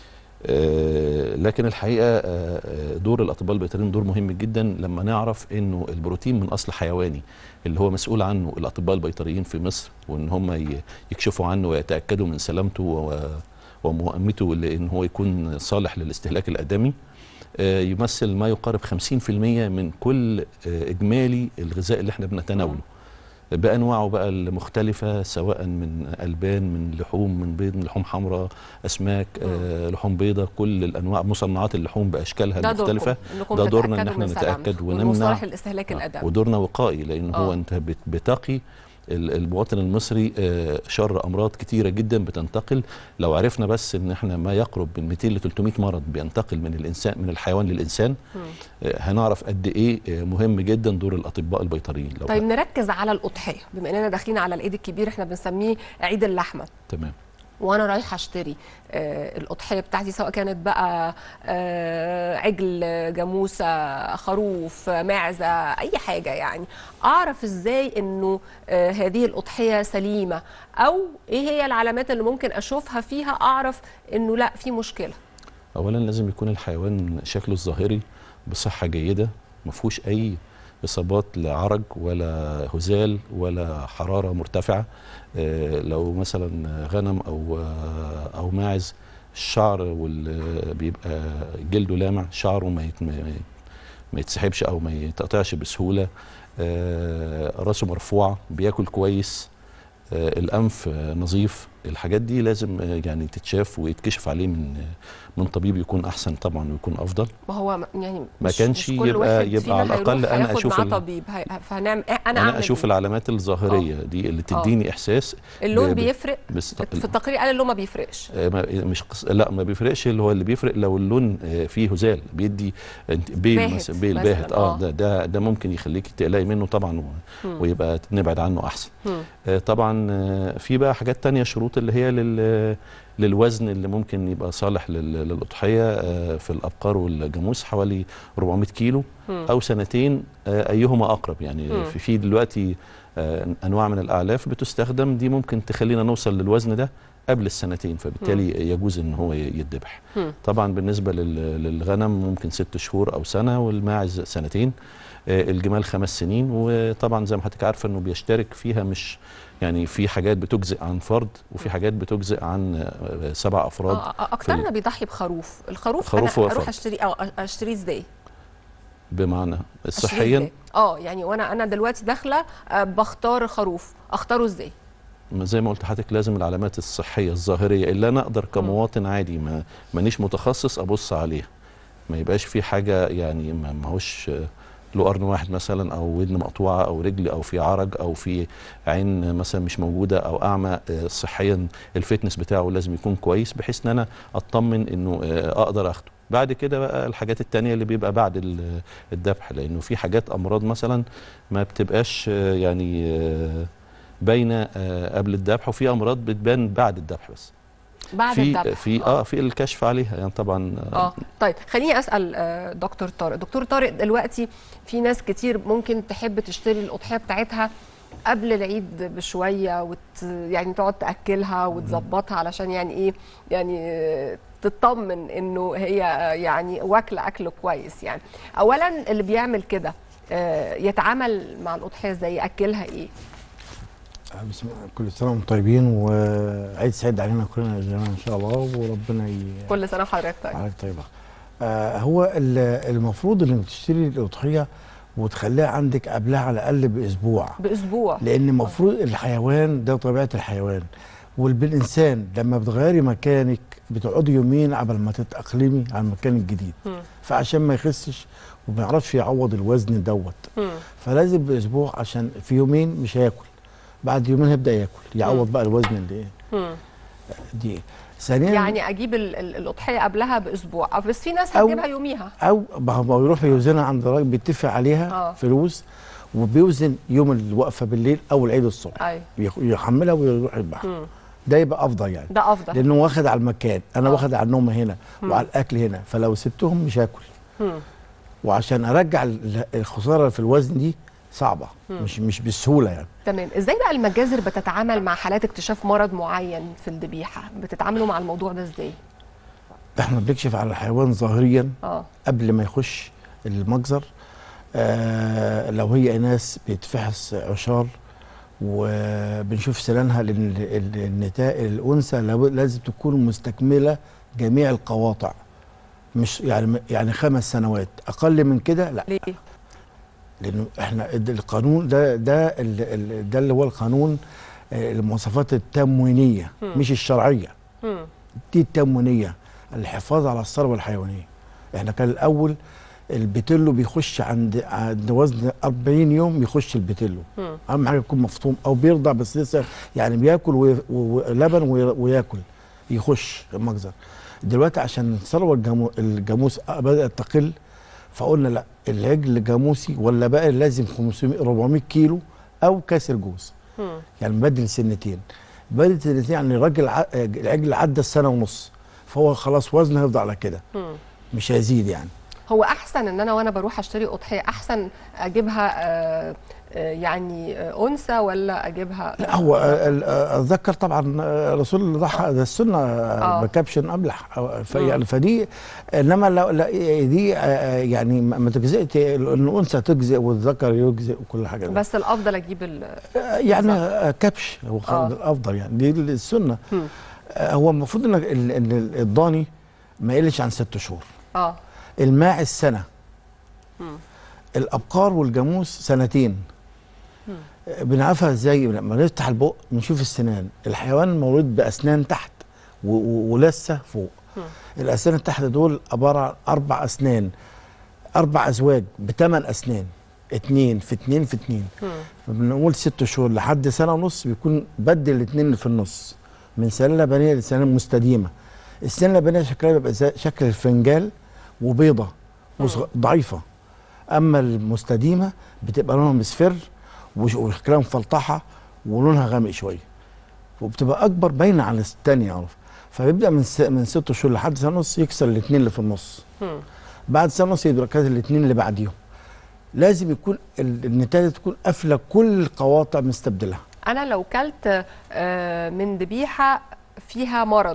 آه، لكن الحقيقه آه، آه، دور الاطباء البيطريين دور مهم جدا لما نعرف انه البروتين من اصل حيواني اللي هو مسؤول عنه الاطباء البيطريين في مصر وان هم ي- يكشفوا عنه ويتاكدوا من سلامته و- ومهمته لان هو يكون صالح للاستهلاك الادمي آه، يمثل ما يقارب 50% من كل آه، اجمالي الغذاء اللي احنا بنتناوله بانواعه بقى المختلفه سواء من البان من لحوم من بيض من لحوم حمراء اسماك آه لحوم بيضاء كل الانواع مصنعات اللحوم باشكالها ده المختلفه دوركم إنكم ده دورنا ان تتأكدوا احنا من سلامته نتاكد وإنه ونمنع صالح للاستهلاك الادمي ودورنا وقائي لان هو آه. انت بت- بتقي ال- المواطن المصري آه، شر امراض كتيره جدا بتنتقل لو عرفنا بس ان احنا ما يقرب من 200 ل 300 مرض بينتقل من الانسان من الحيوان للانسان آه، هنعرف قد ايه آه، مهم جدا دور الاطباء البيطريين لو طيب نركز على الاضحيه بما اننا داخلين على العيد الكبير احنا بنسميه عيد اللحمه تمام وانا رايحه اشتري آه الاضحيه بتاعتي سواء كانت بقى آه عجل جاموسه خروف معزه اي حاجه يعني اعرف ازاي انه آه هذه الاضحيه سليمه او ايه هي العلامات اللي ممكن اشوفها فيها اعرف انه لا في مشكله اولا لازم يكون الحيوان شكله الظاهري بصحه جيده ما فيهوش اي اصابات لا عرج ولا هزال ولا حراره مرتفعه آه، لو مثلا غنم او آه، او ماعز الشعر وال- بيبقى جلده لامع شعره ما يت- ما- ما يتسحبش او ما يتقطعش بسهوله آه، راسه مرفوعه بياكل كويس آه، الانف آه، نظيف الحاجات دي لازم آه، يعني تتشاف ويتكشف عليه من من طبيب يكون احسن طبعا ويكون افضل ما هو م- يعني ما مش كانش مش كل يبقى- واحد يبقى فينا على الأقل هيروح أنا هياخد أشوف معاه ال- طبيب هي- فهنعمل إيه؟ انا انا اعمل اشوف إيه؟ العلامات الظاهريه دي اللي تديني احساس اللون ب- ب- بيفرق بس في التقرير قال اللون ما بيفرقش آه، ما مش قص... لا ما بيفرقش اللي هو اللي بيفرق لو اللون آه، فيه هزال بيدي انت- بيل باهت مثلا بيل مثلاً، باهت اه آه. ده ده ده ممكن يخليك تقلقي منه طبعا و... مم. ويبقى نبعد عنه احسن مم. آه، طبعا آه، في بقى حاجات تانية شروط اللي هي لل... للوزن اللي ممكن يبقى صالح لل... للاضحيه آه، في الابقار والجاموس حوالي 400 كيلو مم. او سنتين آه، ايهما اقرب يعني مم. في في دلوقتي آه، انواع من الاعلاف بتستخدم دي ممكن تخلينا نوصل للوزن ده قبل السنتين فبالتالي يجوز ان هو يتذبح مم. طبعا بالنسبه لل- للغنم ممكن ست شهور او سنه والماعز سنتين آه، الجمال خمس سنين وطبعا زي ما حضرتك عارفه انه بيشترك فيها مش يعني في حاجات بتجزئ عن فرد وفي حاجات بتجزئ عن آه، سبع افراد آه، في اكترنا ال- بيضحي بخروف الخروف خروف انا هو اروح فرد. اشتري اه اشتريه ازاي بمعنى أشتريه صحيا إزاي؟ اه يعني وانا انا دلوقتي داخله آه، بختار خروف اختاره ازاي زي ما قلت لحضرتك لازم العلامات الصحيه الظاهريه اللي انا اقدر كمواطن عادي ما مانيش متخصص ابص عليها ما يبقاش في حاجه يعني ما ما هوش آه، له قرن واحد مثلا او ودن مقطوعه او رجل او في عرج او في عين مثلا مش موجوده او اعمى آه، صحيا الفتنس بتاعه لازم يكون كويس بحيث ان انا اطمن انه آه، اقدر اخده بعد كده بقى الحاجات التانية اللي بيبقى بعد ال- الذبح لانه في حاجات امراض مثلا ما بتبقاش آه، يعني آه، باينه آه، قبل الذبح وفي امراض بتبان بعد الذبح بس بعد في الذبح في اه في الكشف عليها يعني طبعا اه طيب خليني اسال آه، دكتور طارق دكتور طارق دلوقتي في ناس كتير ممكن تحب تشتري الاضحيه بتاعتها قبل العيد بشويه وت يعني تقعد تاكلها وتظبطها علشان يعني ايه يعني آه، تطمن انه هي آه، يعني واكله اكل كويس يعني اولا اللي بيعمل كده آه، يتعامل مع الاضحيه ازاي ياكلها ايه بسم الله كل سنه وانتم طيبين وعيد سعيد علينا كلنا جميعا ان شاء الله وربنا ي... كل سنه وحضرتك طيب حضرتك طيبه آه هو ال- المفروض انك تشتري الاضحيه وتخليها عندك قبلها على الاقل باسبوع باسبوع لان المفروض الحيوان ده طبيعه الحيوان والبالانسان لما بتغيري مكانك بتقعدي يومين قبل ما تتاقلمي على المكان الجديد مم. فعشان ما يخسش وما يعرفش يعوض الوزن دوت مم. فلازم باسبوع عشان في يومين مش هياكل بعد يومين هيبدا ياكل يعوض بقى الوزن اللي مم. دي ثانيا يعني اجيب ال- ال- الاضحيه قبلها باسبوع أو بس في ناس أو- هتجيبها يوميها او ما هو يروح يوزنها عند راجل بيتفق عليها آه. فلوس وبيوزن يوم الوقفه بالليل او العيد الصبح ايوه يخ- يحملها ويروح يذبحها مم. ده يبقى افضل يعني ده افضل لانه واخد على المكان انا آه. واخد على النوم هنا مم. وعلى الاكل هنا فلو سبتهم مش هاكل مم. وعشان ارجع ال- الخساره في الوزن دي صعبه مم. مش مش بالسهوله يعني تمام ازاي بقى المجازر بتتعامل مع حالات اكتشاف مرض معين في الذبيحه بتتعاملوا مع الموضوع ده ازاي احنا بنكشف على الحيوان ظاهريا اه قبل ما يخش المجزر آه لو هي اناث بيتفحص عشار وبنشوف سنانها لان ال- ال- النتاء الانثى لابد- لازم تكون مستكمله جميع القواطع مش يعني يعني خمس سنوات اقل من كده لا ليه؟ لانه احنا الد- القانون ده ده ال- ال- ده اللي هو القانون آه، المواصفات التموينيه مم. مش الشرعيه مم. دي التموينيه الحفاظ على الثروه الحيوانيه احنا كان الاول البتلو بيخش عند عند وزن 40 يوم يخش البتلو مم. اهم حاجه يكون مفطوم او بيرضع بس لسه يعني بياكل وي- و- ولبن وي- وياكل يخش المجزر دلوقتي عشان الثروه الجامو الجاموس بدات تقل فقلنا لا العجل جاموسي ولا بقى لازم 500 400 كيلو او كاسر جوز مم. يعني مبدل سنتين مبدل سنتين يعني الراجل ع- العجل عدى السنه ونص فهو خلاص وزنه هيفضل على كده مم. مش هيزيد يعني هو احسن ان انا وانا بروح اشتري اضحيه احسن اجيبها آه، آه، يعني آه، انثى ولا اجيبها لا هو ال- اتذكر طبعا الرسول اللي ضحى ده السنه آه. بكبش املح فيعني فدي انما لو لا دي آه، يعني ما ما تجزئت الانثى تجزئ والذكر يجزئ وكل حاجه ده. بس الافضل اجيب ال يعني آه، كبش هو آه. الافضل يعني دي السنه مم. آه، هو المفروض ان ال- ان الضاني ما يقلش عن ست شهور اه الماعز سنه مم. الابقار والجاموس سنتين مم. بنعرفها ازاي لما نفتح البق نشوف السنان الحيوان مولود باسنان تحت و- و- ولثه فوق مم. الاسنان اللي تحت دول عباره عن اربع اسنان اربع ازواج بثمان اسنان اتنين في اتنين في اتنين مم. فبنقول ست شهور لحد سنه ونص بيكون بدل الاتنين اللي في النص من سنه لبنيه لسنه مستديمه السنه اللبنيه شكلها بيبقى زي شكل الفنجال وبيضه وصغ- ضعيفه اما المستديمه بتبقى لونها مصفر وش- وشكلها مفلطحه ولونها غامق شويه وبتبقى اكبر باينه عن الثانيه عارف فبيبدا من س... من ست شهور لحد سنه ونص يكسر الاثنين اللي في النص مم. بعد سنه ونص يدركات الاثنين اللي بعديهم لازم يكون ال- النتايه تكون قافله كل القواطع مستبدلها انا لو كلت آه، من ذبيحه فيها مرض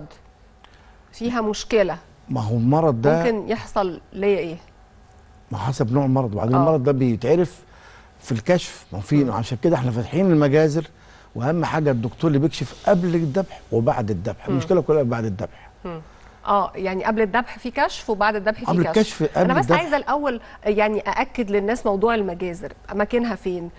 فيها مشكله ما هو المرض ده ممكن يحصل ليا ايه ما حسب نوع المرض وبعدين آه. المرض ده بيتعرف في الكشف ما هو في عشان كده احنا فاتحين المجازر واهم حاجه الدكتور اللي بيكشف قبل الذبح وبعد الذبح مم. المشكله كلها بعد الذبح مم. اه يعني قبل الذبح في كشف وبعد الذبح في قبل كشف الكشف، قبل انا بس الذبح. عايزه الاول يعني ااكد للناس موضوع المجازر اماكنها فين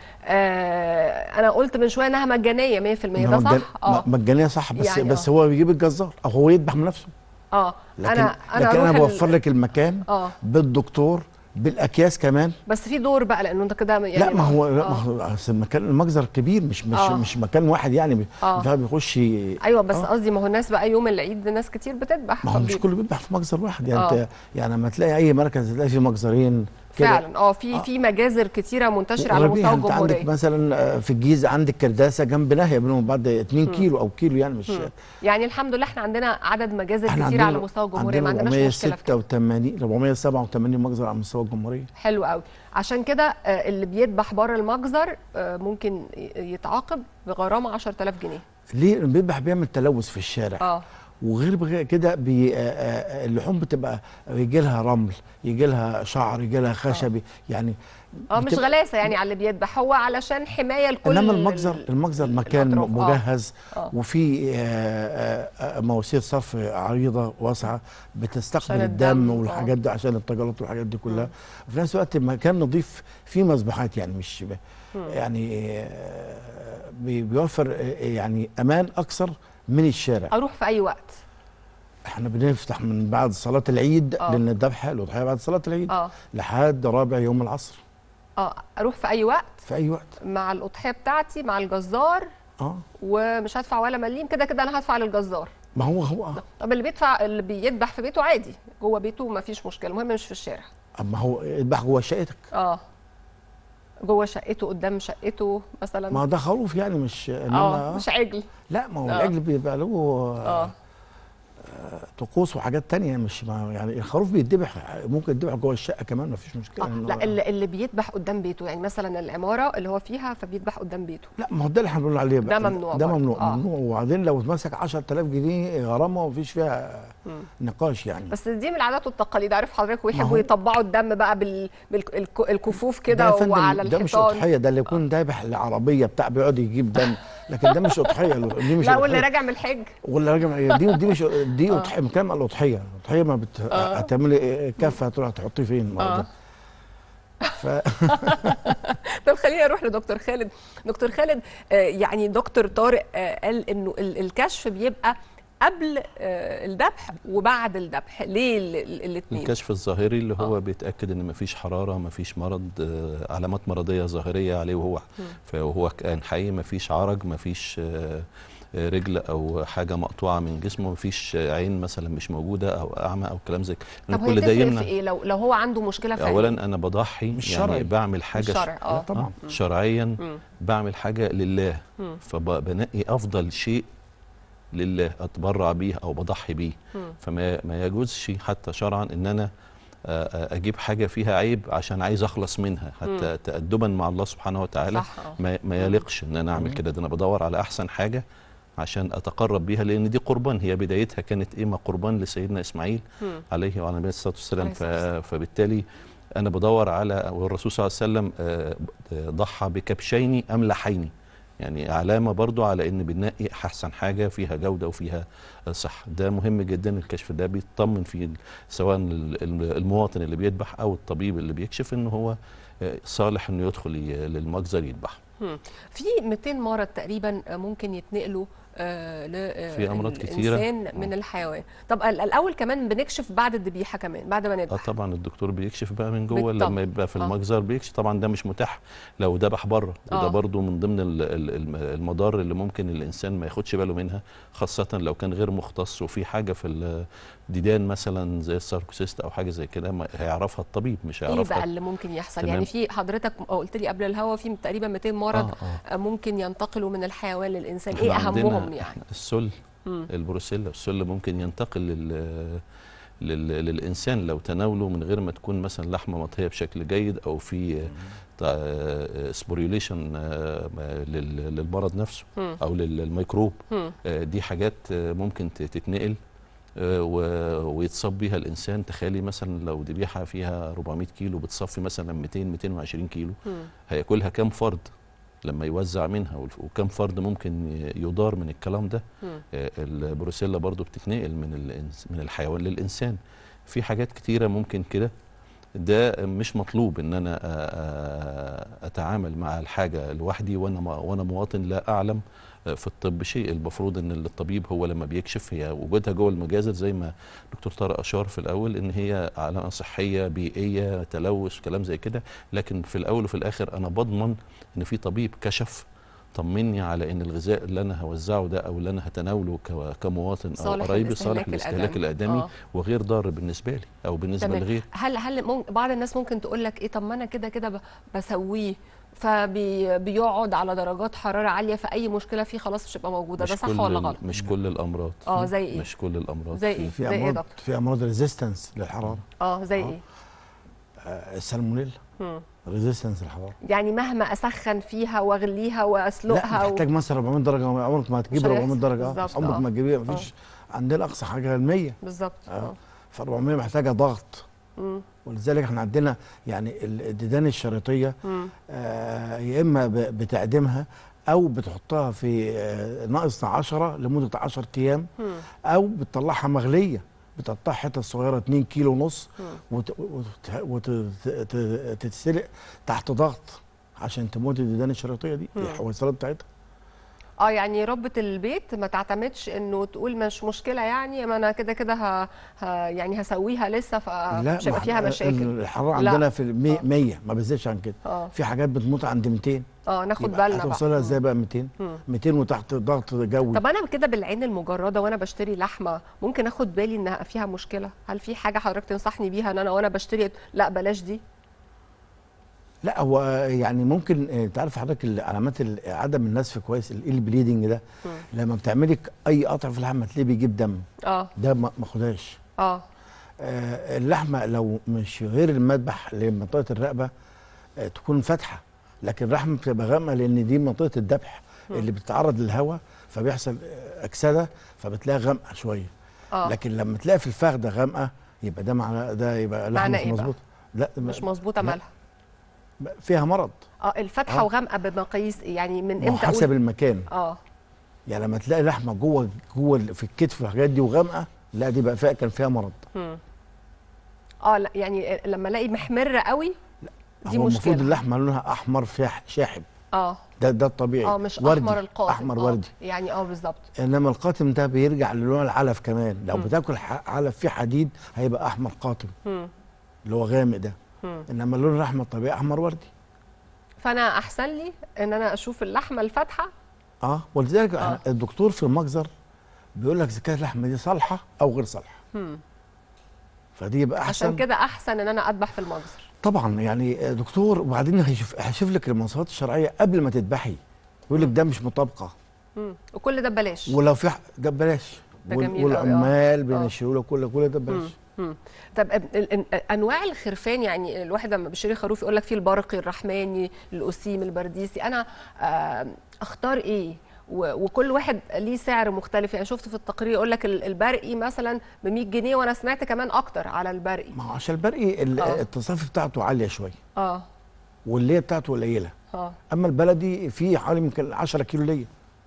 آه انا قلت من شويه انها مجانيه 100% ده مجان- صح اه م- مجانيه صح بس يعني بس آه. هو بيجيب الجزار او هو يذبح من نفسه اه لكن انا انا لكن أروح انا ال- بوفر لك المكان اه بالدكتور بالاكياس كمان بس في دور بقى لانه انت كده يعني لا ما هو لا آه. ما هو أصل المكان المجزر كبير مش مش آه. مش مكان واحد يعني مش آه. مش عارف يخش ايوه بس آه. قصدي ما هو الناس بقى يوم العيد ناس كتير بتذبح ما هو مش فبي- كله بيذبح في مجزر واحد يعني آه. انت يعني لما تلاقي اي مركز تلاقي فيه مجزرين كده. فعلا اه في في مجازر كتيره منتشره على وغيرها مستوى انت عندك الجمهوريه مثلا آه، في الجيزه عندك كرداسه جنب ناهيه بينهم بعد 2 مم. كيلو او كيلو يعني مش مم. يعني الحمد لله احنا عندنا عدد مجازر احنا كتير على مستوى الجمهوريه ما عندناش مشكله في كده 486 487 مجزر على مستوى الجمهوريه حلو قوي عشان كده آه، اللي بيذبح بره المجزر آه، ممكن ي- يتعاقب بغرامه 10000 جنيه ليه لأن بيذبح بيعمل تلوث في الشارع اه وغير بغير كده بي آه، آه، اللحوم بتبقى يجي لها رمل يجي لها شعر يجي لها خشبي يعني اه مش بتبقى- غلاسه يعني على اللي بيذبح هو علشان حمايه لكل انما المجزر المجزر مكان الأطراف. آه. مجهز آه. وفي آه، آه، آه، مواسير صرف عريضه واسعه بتستقبل عشان الدم, الدم، والحاجات دي عشان التجلط والحاجات دي كلها وفي نفس الوقت مكان نظيف فيه مسبحات يعني مش ب- مم. يعني آه، بي- بيوفر آه، يعني امان اكثر من الشارع اروح في اي وقت احنا بنفتح من بعد صلاه العيد آه. لان الذبح الاضحيه بعد صلاه العيد اه لحد رابع يوم العصر اه اروح في اي وقت في اي وقت مع الاضحيه بتاعتي مع الجزار اه ومش هدفع ولا مليم كده كده انا هدفع للجزار ما هو هو آه. طب اللي بيدفع اللي بيذبح في بيته عادي جوه بيته ما فيش مشكله المهم مش في الشارع اما هو يذبح جوه شقتك اه جوه شقته قدام شقته مثلا ما ده خروف يعني مش انما اه مش عجل لا ما هو آه. العجل بيبقى له اه آه، طقوس وحاجات تانية مش ما يعني الخروف بيتذبح ممكن يتذبح جوه الشقه كمان ما فيش مشكله آه إن هو- لا اللي, اللي بيذبح قدام بيته يعني مثلا العماره اللي هو فيها فبيذبح قدام بيته لا ما هو ده اللي احنا بنقول عليه بقى. ده ممنوع ده برضه. ممنوع آه. ممنوع وبعدين لو اتمسك 10000 جنيه غرامه ومفيش فيها مم. نقاش يعني بس دي من العادات والتقاليد عارف حضرتك ما هو- ويحبوا يطبعوا الدم بقى بال... بالكفوف ده كده يا فندم وعلى ده مش الحيطان اضحيه ده اللي يكون ذابح العربيه بتاع بيقعد يجيب دم لكن ده مش اضحيه دي مش لا واللي أضحية. راجع من الحج ولا راجع دي دي مش دي آه. اضحيه بنتكلم على الاضحيه الاضحيه ما بت... آه. هتعملي كفه هتروح تحطيه فين ما هو آه. ده. ف... طب خليني اروح لدكتور خالد دكتور خالد آه، يعني دكتور طارق آه، قال انه ال- الكشف بيبقى قبل آه، الذبح وبعد الذبح ليه الاثنين الكشف الظاهري اللي هو بيتاكد ان مفيش حراره مفيش مرض آه، علامات مرضيه ظاهريه عليه وهو فهو كان حي مفيش عرج مفيش آه، آه، رجل او حاجه مقطوعه من جسمه مفيش آه، عين مثلا مش موجوده او اعمى او كلام زي كده لأن طب هي كل ده تفرق يمنع في ايه لو لو هو عنده مشكله في اولا عينيه؟ انا بضحي مش يعني شرعي. بعمل حاجه مش شرعي، آه. لا طبعا مم. شرعيا مم. بعمل حاجه لله مم. فبنقي افضل شيء لله اتبرع بيه او بضحي بيه مم. فما ما يجوزش حتى شرعا ان انا آه، آه، اجيب حاجه فيها عيب عشان عايز اخلص منها حتى مم. تادبا مع الله سبحانه وتعالى صح، آه. ما, ما يليقش ان انا اعمل كده ده انا بدور على احسن حاجه عشان اتقرب بيها لان دي قربان هي بدايتها كانت ايه ما قربان لسيدنا اسماعيل مم. عليه وعلى نبينا الصلاه والسلام عليه ف- الصلاة فبالتالي انا بدور على والرسول صلى الله عليه وسلم آه، ضحى بكبشين املحين يعني علامه برضو على ان بننقي احسن حاجه فيها جوده وفيها صحه ده مهم جدا الكشف ده بيطمن فيه سواء ال- ال- المواطن اللي بيذبح او الطبيب اللي بيكشف ان هو آه، صالح انه يدخل ي- للمجزر يذبح مم. في 200 مرض تقريبا ممكن يتنقلوا آه ل آه، في أمراض كتيرة. الانسان من الحيوان طب ال- الاول كمان بنكشف بعد الذبيحه كمان بعد ما اه نذبح طبعا الدكتور بيكشف بقى من جوه بالطبع. لما يبقى في آه. المجزر بيكشف طبعا ده مش متاح لو ذبح بره وده آه. برضو من ضمن ال- ال- الم- المضار اللي ممكن الانسان ما ياخدش باله منها خاصه لو كان غير مختص وفي حاجه في الديدان مثلا زي الساركوسيست او حاجه زي كده ما هيعرفها الطبيب مش ايه هيعرفها بقى اللي ممكن يحصل تمام. يعني في حضرتك قلت لي قبل الهوا في تقريبا 200 مرض آه، آه ممكن ينتقلوا من الحيوان للانسان إحنا ايه عندنا اهمهم يعني السل مم. البروسيلا السل ممكن ينتقل لل لل- للانسان لو تناوله من غير ما تكون مثلا لحمه مطهيه بشكل جيد او في سبوريوليشن للمرض نفسه مم. او لل- للميكروب مم. آه، دي حاجات آه، ممكن ت- تتنقل آه، و- ويتصاب بيها الانسان تخيلي مثلا لو ذبيحه فيها 400 كيلو بتصفي مثلا 200 220 كيلو مم. هياكلها كام فرد لما يوزع منها والف- وكم فرد ممكن ي- يضار من الكلام ده مم. آه، البروسيلا برضو بتتنقل من الإنس- من الحيوان للانسان في حاجات كتيره ممكن كده ده مش مطلوب ان انا آه، آه، اتعامل مع الحاجه لوحدي وانا م- وانا مواطن لا اعلم آه، في الطب شيء المفروض ان الطبيب هو لما بيكشف هي وجودها جوه المجازر زي ما دكتور طارق اشار في الاول ان هي علامه صحيه بيئيه تلوث كلام زي كده لكن في الاول وفي الاخر انا بضمن ان في طبيب كشف طمني على ان الغذاء اللي انا هوزعه ده او اللي انا هتناوله ك- كمواطن او صالح قرايبي للاستهلاك صالح للاستهلاك الآدمي. الادمي آه. وغير ضار بالنسبه لي او بالنسبه تمام لغيري هل هل ممكن بعض الناس ممكن تقول لك ايه طب ما انا كده كده ب- بسويه فبيقعد على درجات حراره عاليه فاي مشكله فيه خلاص مش هتبقى موجوده ده مش صح كل ولا ال- غلط مش كل الامراض اه زي ايه مش كل الامراض زي ايه في زي ايه يا امراض دكتور في امراض ريزيستنس للحراره اه زي ايه آه، السالمونيلا مم. ريزيستنس للحراره يعني مهما اسخن فيها واغليها لا واسلقها و... محتاج مثلا 400 درجه عمرك ما هتجيب مش 400 هيحصل. درجه آه، بالظبط، عمرك آه. ما تجيبيها آه. مفيش عندنا اقصى حاجه 100 بالظبط اه ف 400 محتاجه ضغط مم. ولذلك احنا عندنا يعني ال- الديدان الشريطيه مم. آه يا اما ب- بتعدمها او بتحطها في آه ناقص 10 لمده 10 ايام مم. او بتطلعها مغليه بتقطعها حتت صغيره 2 كيلو ونص مم. وتتسلق تحت ضغط عشان تموت الديدان الشريطيه دي مم. الحويصلات بتاعتها اه يعني ربة البيت ما تعتمدش انه تقول مش مشكله يعني ما انا كده كده ه... ه... يعني هسويها لسه فمش هيبقى ما فيها احنا مشاكل الحراره لا. عندنا في 100 100 ما بتزيدش عن كده اه في حاجات بتموت عند 200 اه ناخد يبقى بالنا هتوصلها بقى ازاي بقى 200 مم. 200 وتحت ضغط جوي طب انا كده بالعين المجرده وانا بشتري لحمه ممكن اخد بالي انها فيها مشكله هل في حاجه حضرتك تنصحني بيها ان انا وانا بشتري لا بلاش دي لا هو يعني ممكن آه، تعرف حضرتك ال- علامات ال- عدم النسف كويس ال- البليدنج ده لما بتعملي ك- اي قطع في اللحمه تلاقيه بيجيب دم اه ده ما ما خدهاش اه آه، اللحمه لو مش غير المذبح لمنطقه الرقبه آه، تكون فاتحه لكن اللحمه بتبقى غامقه لان دي منطقه الذبح مم. اللي بتتعرض للهواء فبيحصل آه، اكسده فبتلاقيها غامقه شويه اه لكن لما تلاقي في الفخده غامقه يبى ده معناه ده يبقى لحمه معناه مش إيه بقى؟ مظبوط لا مش مظبوطه لا، مالها فيها مرض اه الفتحه آه. وغامقه بمقاييس إيه؟ يعني من ما هو امتى حسب أقول- المكان اه يعني لما تلاقي لحمه جوه جوه في الكتف والحاجات دي وغامقه لا دي بقى فيها كان فيها مرض مم. اه لا يعني لما الاقي محمره قوي دي هو المفروض مشكله اللحمه لونها احمر فيها شاحب اه ده ده الطبيعي اه مش وردي. احمر القاتم احمر آه. وردي يعني اه بالظبط انما القاتم ده بيرجع للون العلف كمان لو مم. بتاكل ح- علف فيه حديد هيبقى احمر قاتم مم. اللي هو غامق ده مم. انما لون اللحمه الطبيعي احمر وردي فانا احسن لي ان انا اشوف اللحمه الفاتحه اه ولذلك آه. الدكتور في المجزر بيقول لك اذا كانت اللحمه دي صالحه او غير صالحه مم. فدي يبقى احسن عشان كده احسن ان انا اذبح في المجزر طبعا يعني دكتور وبعدين هيشوف هيشوف لك المواصفات الشرعيه قبل ما تذبحي يقول لك ده مش مطابقه مم. وكل ده ببلاش ولو في ح- ده ببلاش ده وال- جميل أوي، آه. والعمال آه. بينشروا له كل كل ده ببلاش مم. طب ال- ال- ال- انواع الخرفان يعني الواحد لما بيشتري خروف يقول لك في البرقي الرحماني الاسيم البرديسي انا آه، اختار ايه و- وكل واحد ليه سعر مختلف يعني شفت في التقرير يقول لك ال- البرقي مثلا ب 100 جنيه وانا سمعت كمان اكتر على البرقي ما هو عشان البرقي ال- آه. التصافي بتاعته عاليه شويه اه والليه بتاعته قليله اه اما البلدي فيه حوالي يمكن 10 كيلو ليه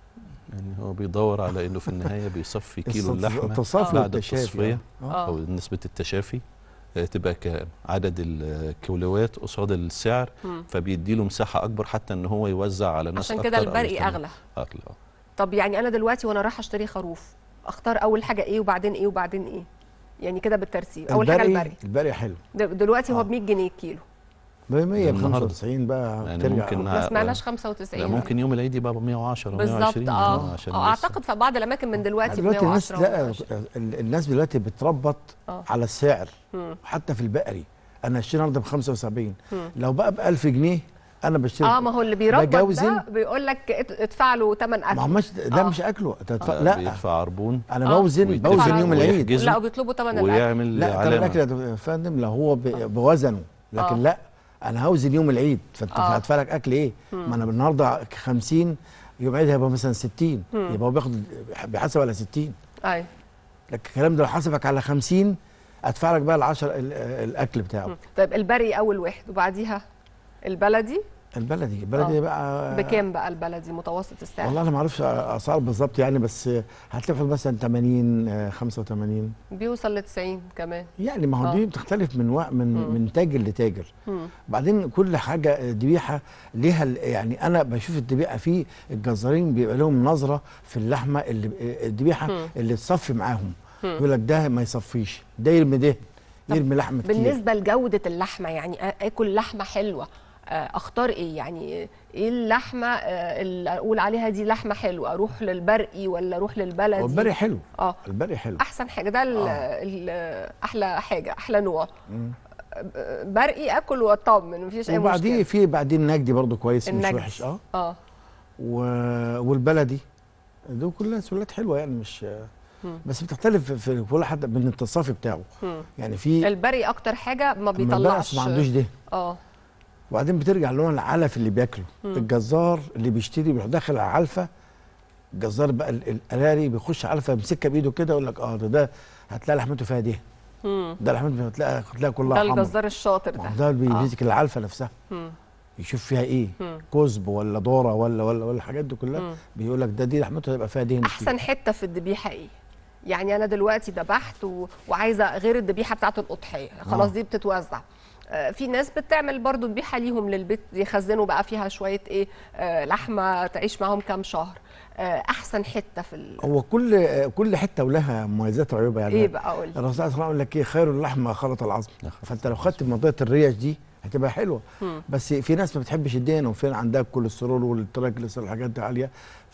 يعني هو بيدور على انه في النهايه بيصفي كيلو التص- اللحمه التصافي بعد والتشافي، التصفيه آه. او نسبه التشافي آه، تبقى كعدد الكيلوات قصاد السعر مم. فبيدي له مساحه اكبر حتى ان هو يوزع على ناس عشان اكتر كده أو البرقي يهتم- أغلى. اغلى آه. طب يعني انا دلوقتي وانا رايحه اشتري خروف اختار اول حاجه ايه وبعدين ايه وبعدين ايه يعني كده بالترتيب اول حاجه البرقي البرقي البرقي حلو د- دلوقتي هو ب 100 جنيه الكيلو ب 100 ب النهاردة. 95 بقى يعني ترجع ممكن ما آه، سمعناش لا 95 ممكن يوم العيد يبقى ب 110 بالظبط 120 اه عشان آه، لسه. اعتقد في بعض الاماكن من دلوقتي ب دلوقتي الناس 110 لا و120. ال- الناس دلوقتي بتربط آه. على السعر مم. حتى في البقري انا اشتري النهارده ب 75 مم. لو بقى ب 1000 جنيه انا بشتري اه ما هو اللي بيربط بجوزن. ده بيقول لك ات- ادفع له ثمن اكل ما هو مش ده مش اكله أنت تدفع- آه، لا بيدفع عربون انا آه. بوزن ويتفق بوزن يوم العيد ويحجز لا وبيطلبوا ثمن الاكل ويعمل لا طب علامه الاكل يا فندم لو هو ب- بوزنه لكن آه. لا انا هوزن يوم العيد فانت آه. هدفع لك اكل ايه مم. ما انا النهارده 50 يوم العيد هيبقى مثلا 60 مم. يبقى هو بياخد بيحاسب على 60 ايوه لكن الكلام ده لو حاسبك على 50 ادفع لك بقى ال 10 ال- الاكل بتاعه مم. طيب البري اول واحد وبعديها البلدي البلدي البلدي آه. بقى بكام بقى البلدي متوسط السعر والله انا ما اعرفش اسعار بالظبط يعني بس هتلاقي مثلا 80 آه، 85 بيوصل ل 90 كمان يعني ما هو آه. دي بتختلف من وق... من مم. من تاجر لتاجر مم. بعدين كل حاجه ذبيحه ليها ال- يعني انا بشوف الذبيحه في الجزارين بيبقى لهم نظره في اللحمه اللي الذبيحه مم. اللي تصفي معاهم مم. يقول لك ده ما يصفيش ده يرمي ده يرمي لحمه كتير بالنسبه لجوده اللحمه يعني آ- اكل لحمه حلوه آه، اختار ايه يعني ايه اللحمه آه، اللي اقول عليها دي لحمه حلوه اروح للبرقي ولا اروح للبلدي هو البري حلو اه البري حلو احسن حاجه ده ال- ال- احلى حاجه احلى نوع مم. آه، برقي اكل واطمن مفيش اي وبعدين مشكله في بعدين نجدي برضو كويس مش النجدي. وحش اه اه و... والبلدي دول كلها سلات حلوه يعني مش مم. بس بتختلف في كل حد من التصافي بتاعه مم. يعني في البرقي اكتر حاجه ما أما البقس بيطلعش ما عندوش ده اه وبعدين بترجع لون العلف اللي بياكله مم. الجزار اللي بيشتري بيروح داخل على علفه الجزار بقى ال- القراري بيخش علفه يمسكها بايده كده يقول لك اه ده, ده هتلاقي لحمته فيها دهن مم. ده لحمته هتلاقي هتلاقي كلها ده حمر الجزار الشاطر ما هو ده ده بيمسك العلفه نفسها مم. يشوف فيها ايه مم. كزب ولا ذره ولا ولا ولا الحاجات دي مم. كلها بيقول لك ده دي لحمته هيبقى فيها دهن احسن حته في الذبيحه ايه يعني انا دلوقتي ذبحت و... وعايزه غير الذبيحه بتاعه الاضحيه خلاص آه. دي بتتوزع آه، في ناس بتعمل برضو ذبيحه ليهم للبيت يخزنوا بقى فيها شويه ايه آه، لحمه تعيش معاهم كام شهر آه، احسن حته في ال... هو كل كل حته ولها مميزات وعيوبها يعني ايه بقى قول الرسول صلى الله عليه وسلم يقول لك ايه خير اللحم ما خلط العظم فانت لو خدت منطقه الريش دي هتبقى حلوه مم. بس في ناس ما بتحبش الدهن وفي عندها الكوليسترول والتراجليسيريد الحاجات دي عاليه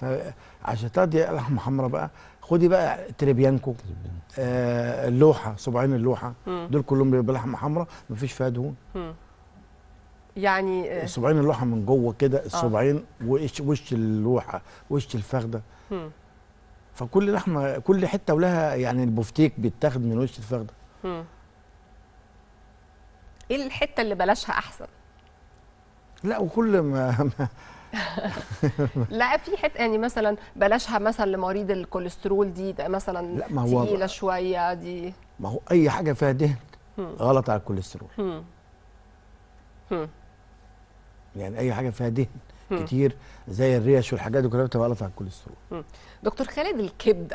فعشان تدي لحمه حمراء بقى خدي بقى تريبيانكو آه اللوحه صباعين اللوحه مم. دول كلهم بيبقى لحمه حمراء مفيش فيها دهون مم. يعني آه، صباعين اللوحه من جوه كده الصباعين وش وش اللوحه وش الفخده مم. فكل لحمه كل حته ولها يعني البفتيك بيتاخد من وش الفخده مم. ايه الحته اللي بلاشها احسن لا وكل ما, ما لا في حته يعني مثلا بلاشها مثلا لمريض الكوليسترول دي ده مثلا لا، ما هو- تقيله شويه دي ما هو اي حاجه فيها دهن مم. غلط على الكوليسترول مم. مم. يعني اي حاجه فيها دهن مم. كتير زي الريش والحاجات دي كلها بتبقى غلط على الكوليسترول مم. دكتور خالد الكبده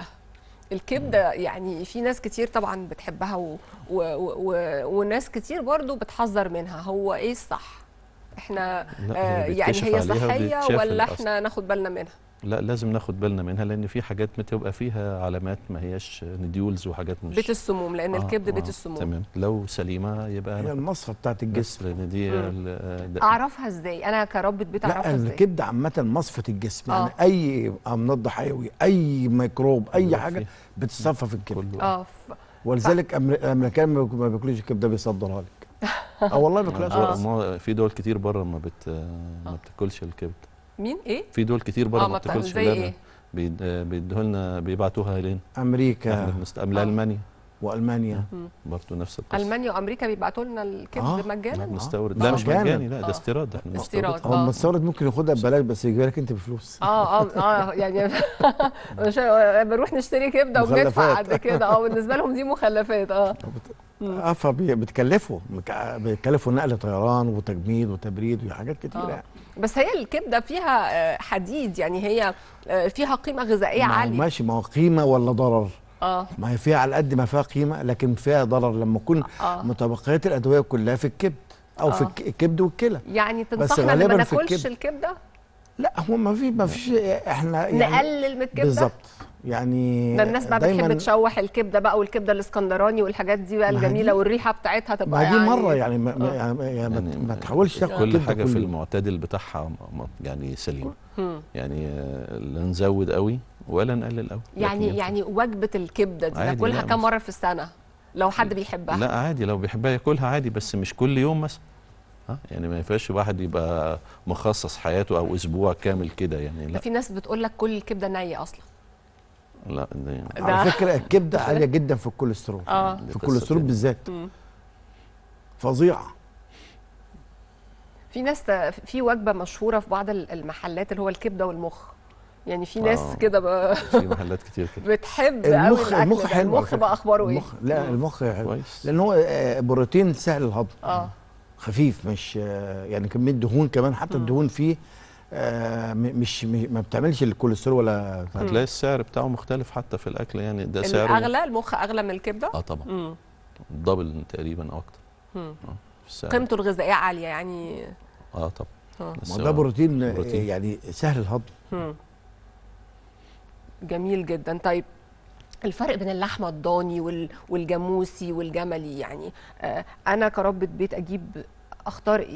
الكبده يعني في ناس كتير طبعا بتحبها و... و... و... و... وناس كتير برضو بتحذر منها هو ايه الصح احنا لا، آه هي يعني بيتكشف هي عليها صحيه وبيتشاف ولا الأصل. احنا ناخد بالنا منها لا لازم ناخد بالنا منها لان في حاجات بتبقى فيها علامات ما هياش نديولز وحاجات مش بيت السموم لان الكبد بيت السموم تمام لو سليمه يبقى هي المصفى بتاعت الجسم لان دي مم. ال- ده- اعرفها ازاي انا كربة بيت لا اعرفها ازاي الكبده عامه مصفة الجسم آه. يعني اي امراض حيوي اي ميكروب اي كله حاجه فيه. بتصفى في الكبد اه ف... ولذلك أمر- الامريكان ما ما بياكلوش الكبده بيصدرها لك اه والله ما بياكلوهاش ما- ما- في دول كتير بره ما بت ما بتاكلش الكبد مين ايه في دول كتير بره آه، ما ما بتاع- بتاكلش زي ولادها إيه؟ بيد- بيدوها لنا بيبعتوها لنا امريكا احنا بنست... لا المانيا والمانيا برضه نفس القصه المانيا وامريكا بيبعتوا لنا الكبد آه. احنا مجانا بنستورد آه. لا مش مجانا. مجاني لا آه. ده استيراد احنا استيراد. بنستورد هو آه. المستورد ممكن ياخدها ببلاش بس يجي لك انت بفلوس اه اه اه يعني مش بنروح نشتري كبده وبندفع مخلفات. قد كده اه بالنسبه لهم دي مخلفات اه اه فبتكلفوا بيكلفوا نقل طيران وتجميد وتبريد وحاجات كتيره آه. يعني بس هي الكبده فيها آه، حديد يعني هي آه، فيها قيمه غذائيه ما هو عاليه ماشي ما هو قيمه ولا ضرر اه ما هي فيها على قد ما فيها قيمه لكن فيها ضرر لما يكون آه. متبقيات الادويه كلها في الكبد او في آه. الك- الكبد والكلى يعني بس تنصحنا ان ما غالباً في ناكلش الكبد. الكبده لا هو ما في ما فيش احنا يعني نقلل من الكبده بالظبط يعني ده الناس بقى بتحب دايماً- تشوح الكبده بقى والكبده الاسكندراني والحاجات دي بقى ما هي الجميله دي- والريحه بتاعتها تبقى ما دي يعني مره يعني ما, ما, آه. يعني يعني ما- يعني ما تحاولش تاكل كل كبدة حاجه كل في يوم. المعتدل بتاعها م- م- يعني سليم مم. يعني آه، لا نزود قوي ولا نقلل قوي يعني لكن يعني وجبه الكبده دي عادي، ناكلها لا، كم مش- مره في السنه لو حد بيحبها لا عادي لو بيحبها ياكلها عادي بس مش كل يوم مثلا ها يعني ما ينفعش واحد يبقى مخصص حياته او اسبوع كامل كده يعني ده لا في ناس بتقول لك كل الكبده نيه اصلا لا ده على فكره الكبده عاليه جدا في الكوليسترول اه في الكوليسترول بالذات مم. فظيعه في ناس في وجبه مشهوره في بعض المحلات اللي هو الكبده والمخ يعني في ناس آه. كده بقى في محلات كتير كده بتحب قوي المخ الاكل المخ ده. حلو على المخ فكرة. بقى اخباره ايه المخ لا المخ حلو كويس لان هو آه، بروتين سهل الهضم اه خفيف مش آه، يعني كميه دهون كمان حتى الدهون فيه آه، م- مش م- ما بتعملش الكوليسترول ولا هتلاقي السعر بتاعه مختلف حتى في الاكل يعني ده سعره الاغلى المخ اغلى من الكبده اه طبعا مم. دبل تقريبا او اكتر مم. اه في السعر قيمته الغذائيه عاليه يعني اه طبعا آه. بس ما هو ده بروتين, آه، بروتين. يعني سهل الهضم مم. جميل جدا طيب الفرق بين اللحمه الضاني وال- والجاموسي والجملي يعني آه انا كربة بيت اجيب اختار ايه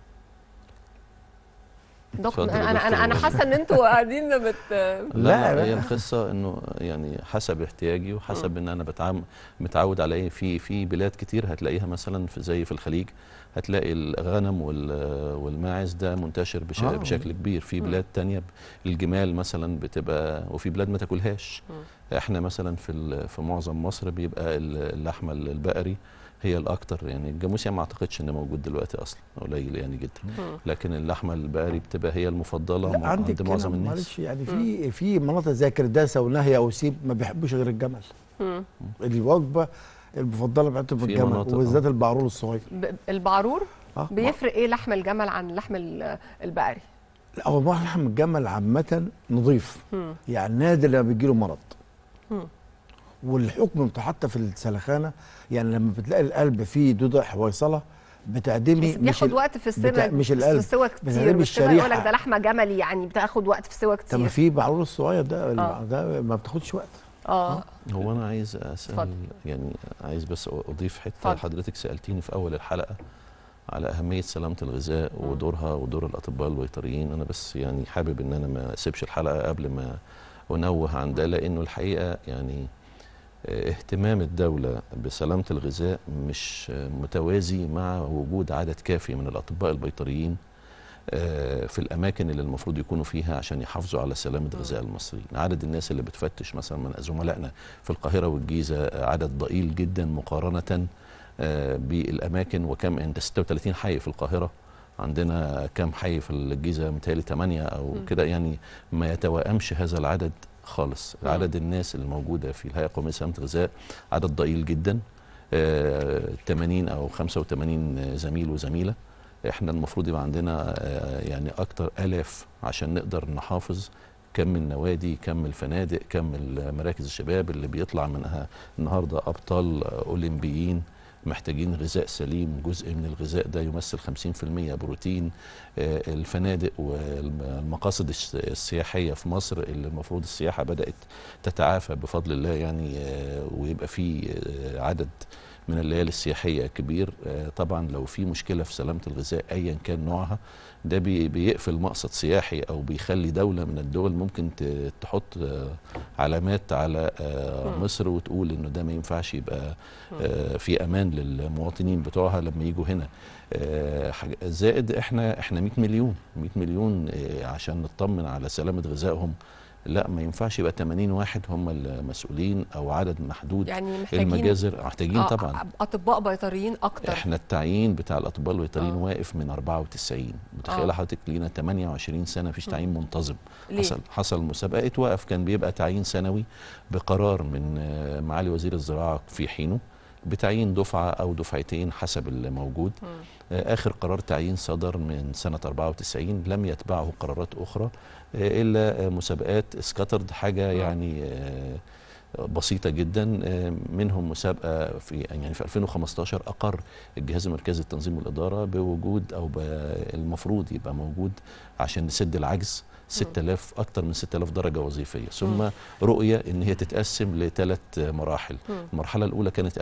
دكتور اتفضل يا انا انا انا دكتور. حاسه ان انتوا قاعدين بت لا, لا، لا, لا. هي القصه انه يعني حسب احتياجي وحسب ان انا بتعام متعود على ايه في في بلاد كتير هتلاقيها مثلا في زي في الخليج هتلاقي الغنم وال- والماعز ده منتشر بش آه. بشكل كبير في بلاد تانية ب- الجمال مثلا بتبقى وفي بلاد ما تاكلهاش احنا مثلا في ال- في معظم مصر بيبقى ال- اللحمه البقري هي الاكتر يعني الجاموسيا ما اعتقدش انه موجود دلوقتي اصلا قليل يعني جدا لكن اللحمه البقري بتبقى هي المفضله لا مع- عندك عند معظم كلام، الناس معلش يعني في في مناطق زي كرداسه وناهيه وسيب ما بيحبوش غير الجمل مم. الوجبه المفضله بتاعتهم في الجمل مناطق، وبالذات آه. البعرور الصغير ب- البعرور اه بيفرق ايه لحم الجمل عن لحم ال- البقري لا هو لحم الجمل عامه نظيف مم. يعني نادر لما بيجي له مرض مم. والحكم بتاع حتى في السلخانه يعني لما بتلاقي القلب فيه دودة حويصله بتعدمي بس بياخد ال- وقت في السوى بتاع- مش في القلب السوى كتير بتعدمي مش كده يقول لك الشريحه ده لحمه جملي يعني بتاخد وقت في السوى طب كتير ما في بعرور الصغير ده آه. ده ما بتاخدش وقت اه هو انا عايز اسال اتفضل. يعني عايز بس اضيف حته اتفضل. حضرتك سالتيني في اول الحلقه على اهميه سلامه الغذاء ودورها ودور الاطباء البيطريين انا بس يعني حابب ان انا ما اسيبش الحلقه قبل ما انوه عن ده لانه الحقيقه يعني آه، اهتمام الدولة بسلامة الغذاء مش آه، متوازي مع وجود عدد كافي من الأطباء البيطريين آه، في الأماكن اللي المفروض يكونوا فيها عشان يحافظوا على سلامة غذاء المصريين عدد الناس اللي بتفتش مثلا من زملائنا في القاهرة والجيزة آه، عدد ضئيل جدا مقارنة آه، بالأماكن وكم عند 36 حي في القاهرة عندنا كم حي في الجيزة متهيألي 8 أو مم. كده يعني ما يتوائمش هذا العدد خالص مم. عدد الناس الموجودة في الهيئة القومية لسلامة الغذاء عدد ضئيل جدا آه، 80 أو 85 زميل وزميلة احنا المفروض يبقى عندنا آه، يعني أكتر آلاف عشان نقدر نحافظ كم النوادي كم الفنادق كم مراكز الشباب اللي بيطلع منها النهارده ابطال اولمبيين محتاجين غذاء سليم جزء من الغذاء ده يمثل 50% بروتين آه، الفنادق والمقاصد الس- السياحيه في مصر اللي المفروض السياحه بدات تتعافى بفضل الله يعني آه، ويبقى في آه، عدد من الليالي السياحيه كبير آه، طبعا لو في مشكله في سلامه الغذاء ايا كان نوعها ده بي- بيقفل مقصد سياحي او بيخلي دوله من الدول ممكن ت- تحط آه، علامات على آه، مم. مصر وتقول انه ده ما ينفعش يبقى آه، في امان للمواطنين بتوعها لما يجوا هنا آه، حاج- زائد احنا احنا 100 مليون 100 مليون آه، عشان نطمن على سلامه غذائهم لا ما ينفعش يبقى 80 واحد هم المسؤولين او عدد محدود يعني محتاجين المجازر محتاجين آه، طبعا اطباء بيطريين اكتر احنا التعيين بتاع الاطباء البيطريين آه. واقف من 94 متخيله آه. حضرتك لينا 28 سنه مفيش مم. تعيين منتظم ليه؟ حصل حصل مسابقه اتوقف كان بيبقى تعيين سنوي بقرار من آه، معالي وزير الزراعه في حينه بتعيين دفعه او دفعتين حسب الموجود آه، اخر قرار تعيين صدر من سنه 94 لم يتبعه قرارات اخرى آه، الا آه، مسابقات اسكترد حاجه يعني آه، بسيطة جدا آه، منهم مسابقة في يعني في 2015 أقر الجهاز المركزي للتنظيم والإدارة بوجود أو ب- المفروض يبقى موجود عشان نسد العجز 6000 أكثر من 6000 درجة وظيفية ثم رؤية إن هي تتقسم لثلاث مراحل مم. المرحلة الأولى كانت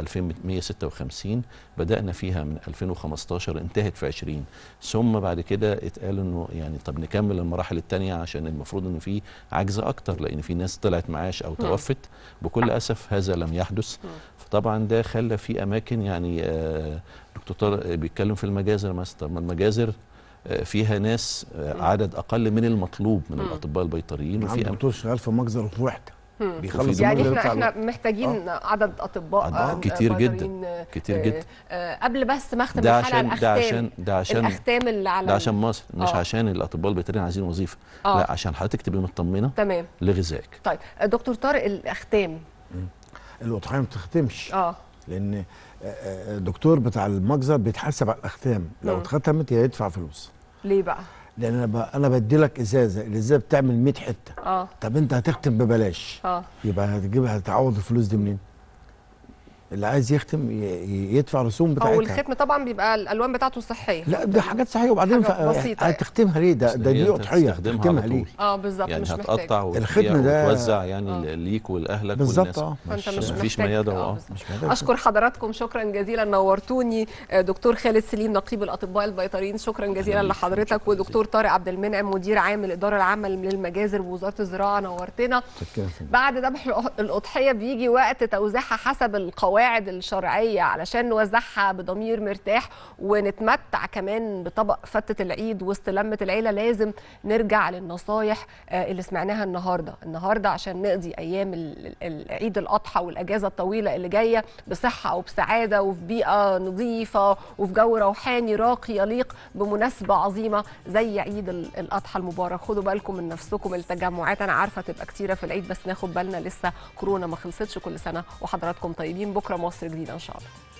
2156 بدأنا فيها من 2015 انتهت في 20 ثم بعد كده اتقال إنه يعني طب نكمل المراحل الثانية عشان المفروض إن في عجز أكتر لأن في ناس طلعت معاش أو مم. توفت بكل أسف هذا لم يحدث فطبعا ده خلى في أماكن يعني آه، دكتور طارق بيتكلم في المجازر مثلا طب ما المجازر آه، فيها ناس آه، عدد أقل من المطلوب من مم. الأطباء البيطريين عندي وفي دكتور شغال في مجزر وفي وحده مم. بيخلص يعني المجزر احنا بتاع احنا محتاجين عدد اطباء آه، آه، كتير جدا، بيطريين، آه، كتير آه، جدا. آه، قبل بس ما اختم ده الحلقه عشان ده الاختام عشان ده عشان الاختام اللي على ده عشان مصر مش آه. عشان الاطباء البيطريين عايزين وظيفه آه. لا عشان حضرتك تبقي مطمنه تمام لغذائك طيب آه، دكتور طارق الاختام الاضحيه ما بتختمش اه لان آه، آه، الدكتور بتاع المجزر بيتحاسب على الاختام لو مم. اتختمت يدفع فلوس ليه بقى لان انا ب... انا بدي لك ازازه الازازه بتعمل 100 حته اه طب انت هتختم ببلاش اه يبقى هتجيب هتعوض الفلوس دي منين اللي عايز يختم ي- ي- يدفع رسوم او بتاعتها الختم طبعا بيبقى الالوان بتاعته صحيه لا دي حاجات صحيه وبعدين حاجة ف- بسيطة يعني. هتختمها ليه ده ده هي دي أنت اضحيه تستخدمها هتختمها على ليه طول. اه بالظبط يعني مش هتقطع محتاج وتبيع الختم ده- وتوزع يعني آه. ليك والاهلك بالظبط، والناس آه. فانت مش مفيش محتاج ميادة آه، اه بالظبط. مش محتاج اشكر حضراتكم شكرا جزيلا نورتوني آه، دكتور خالد سليم نقيب الاطباء البيطريين شكرا جزيلا لحضرتك ودكتور طارق عبد المنعم مدير عام الاداره العامه للمجازر بوزاره الزراعه نورتنا بعد ذبح الأح- الأضحية بيجي وقت توزيعها حسب القواعد الشرعية علشان نوزعها بضمير مرتاح ونتمتع كمان بطبق فتة العيد وسط لمة العيلة لازم نرجع للنصايح آه، اللي سمعناها النهاردة النهاردة عشان نقضي أيام ال- ال- العيد الأضحى والأجازة الطويلة اللي جاية بصحة وبسعادة وفي بيئة نظيفة وفي جو روحاني راقي يليق بمناسبة عظيمة زي عيد ال- الأضحى المبارك خدوا بالكم من نفسكم التجمعات أنا عارفة تبقى كتيرة في العيد بس ناخد بالنا لسه كورونا ما خلصتش كل سنة وحضراتكم طيبين بكرة مصر جديدة إن شاء الله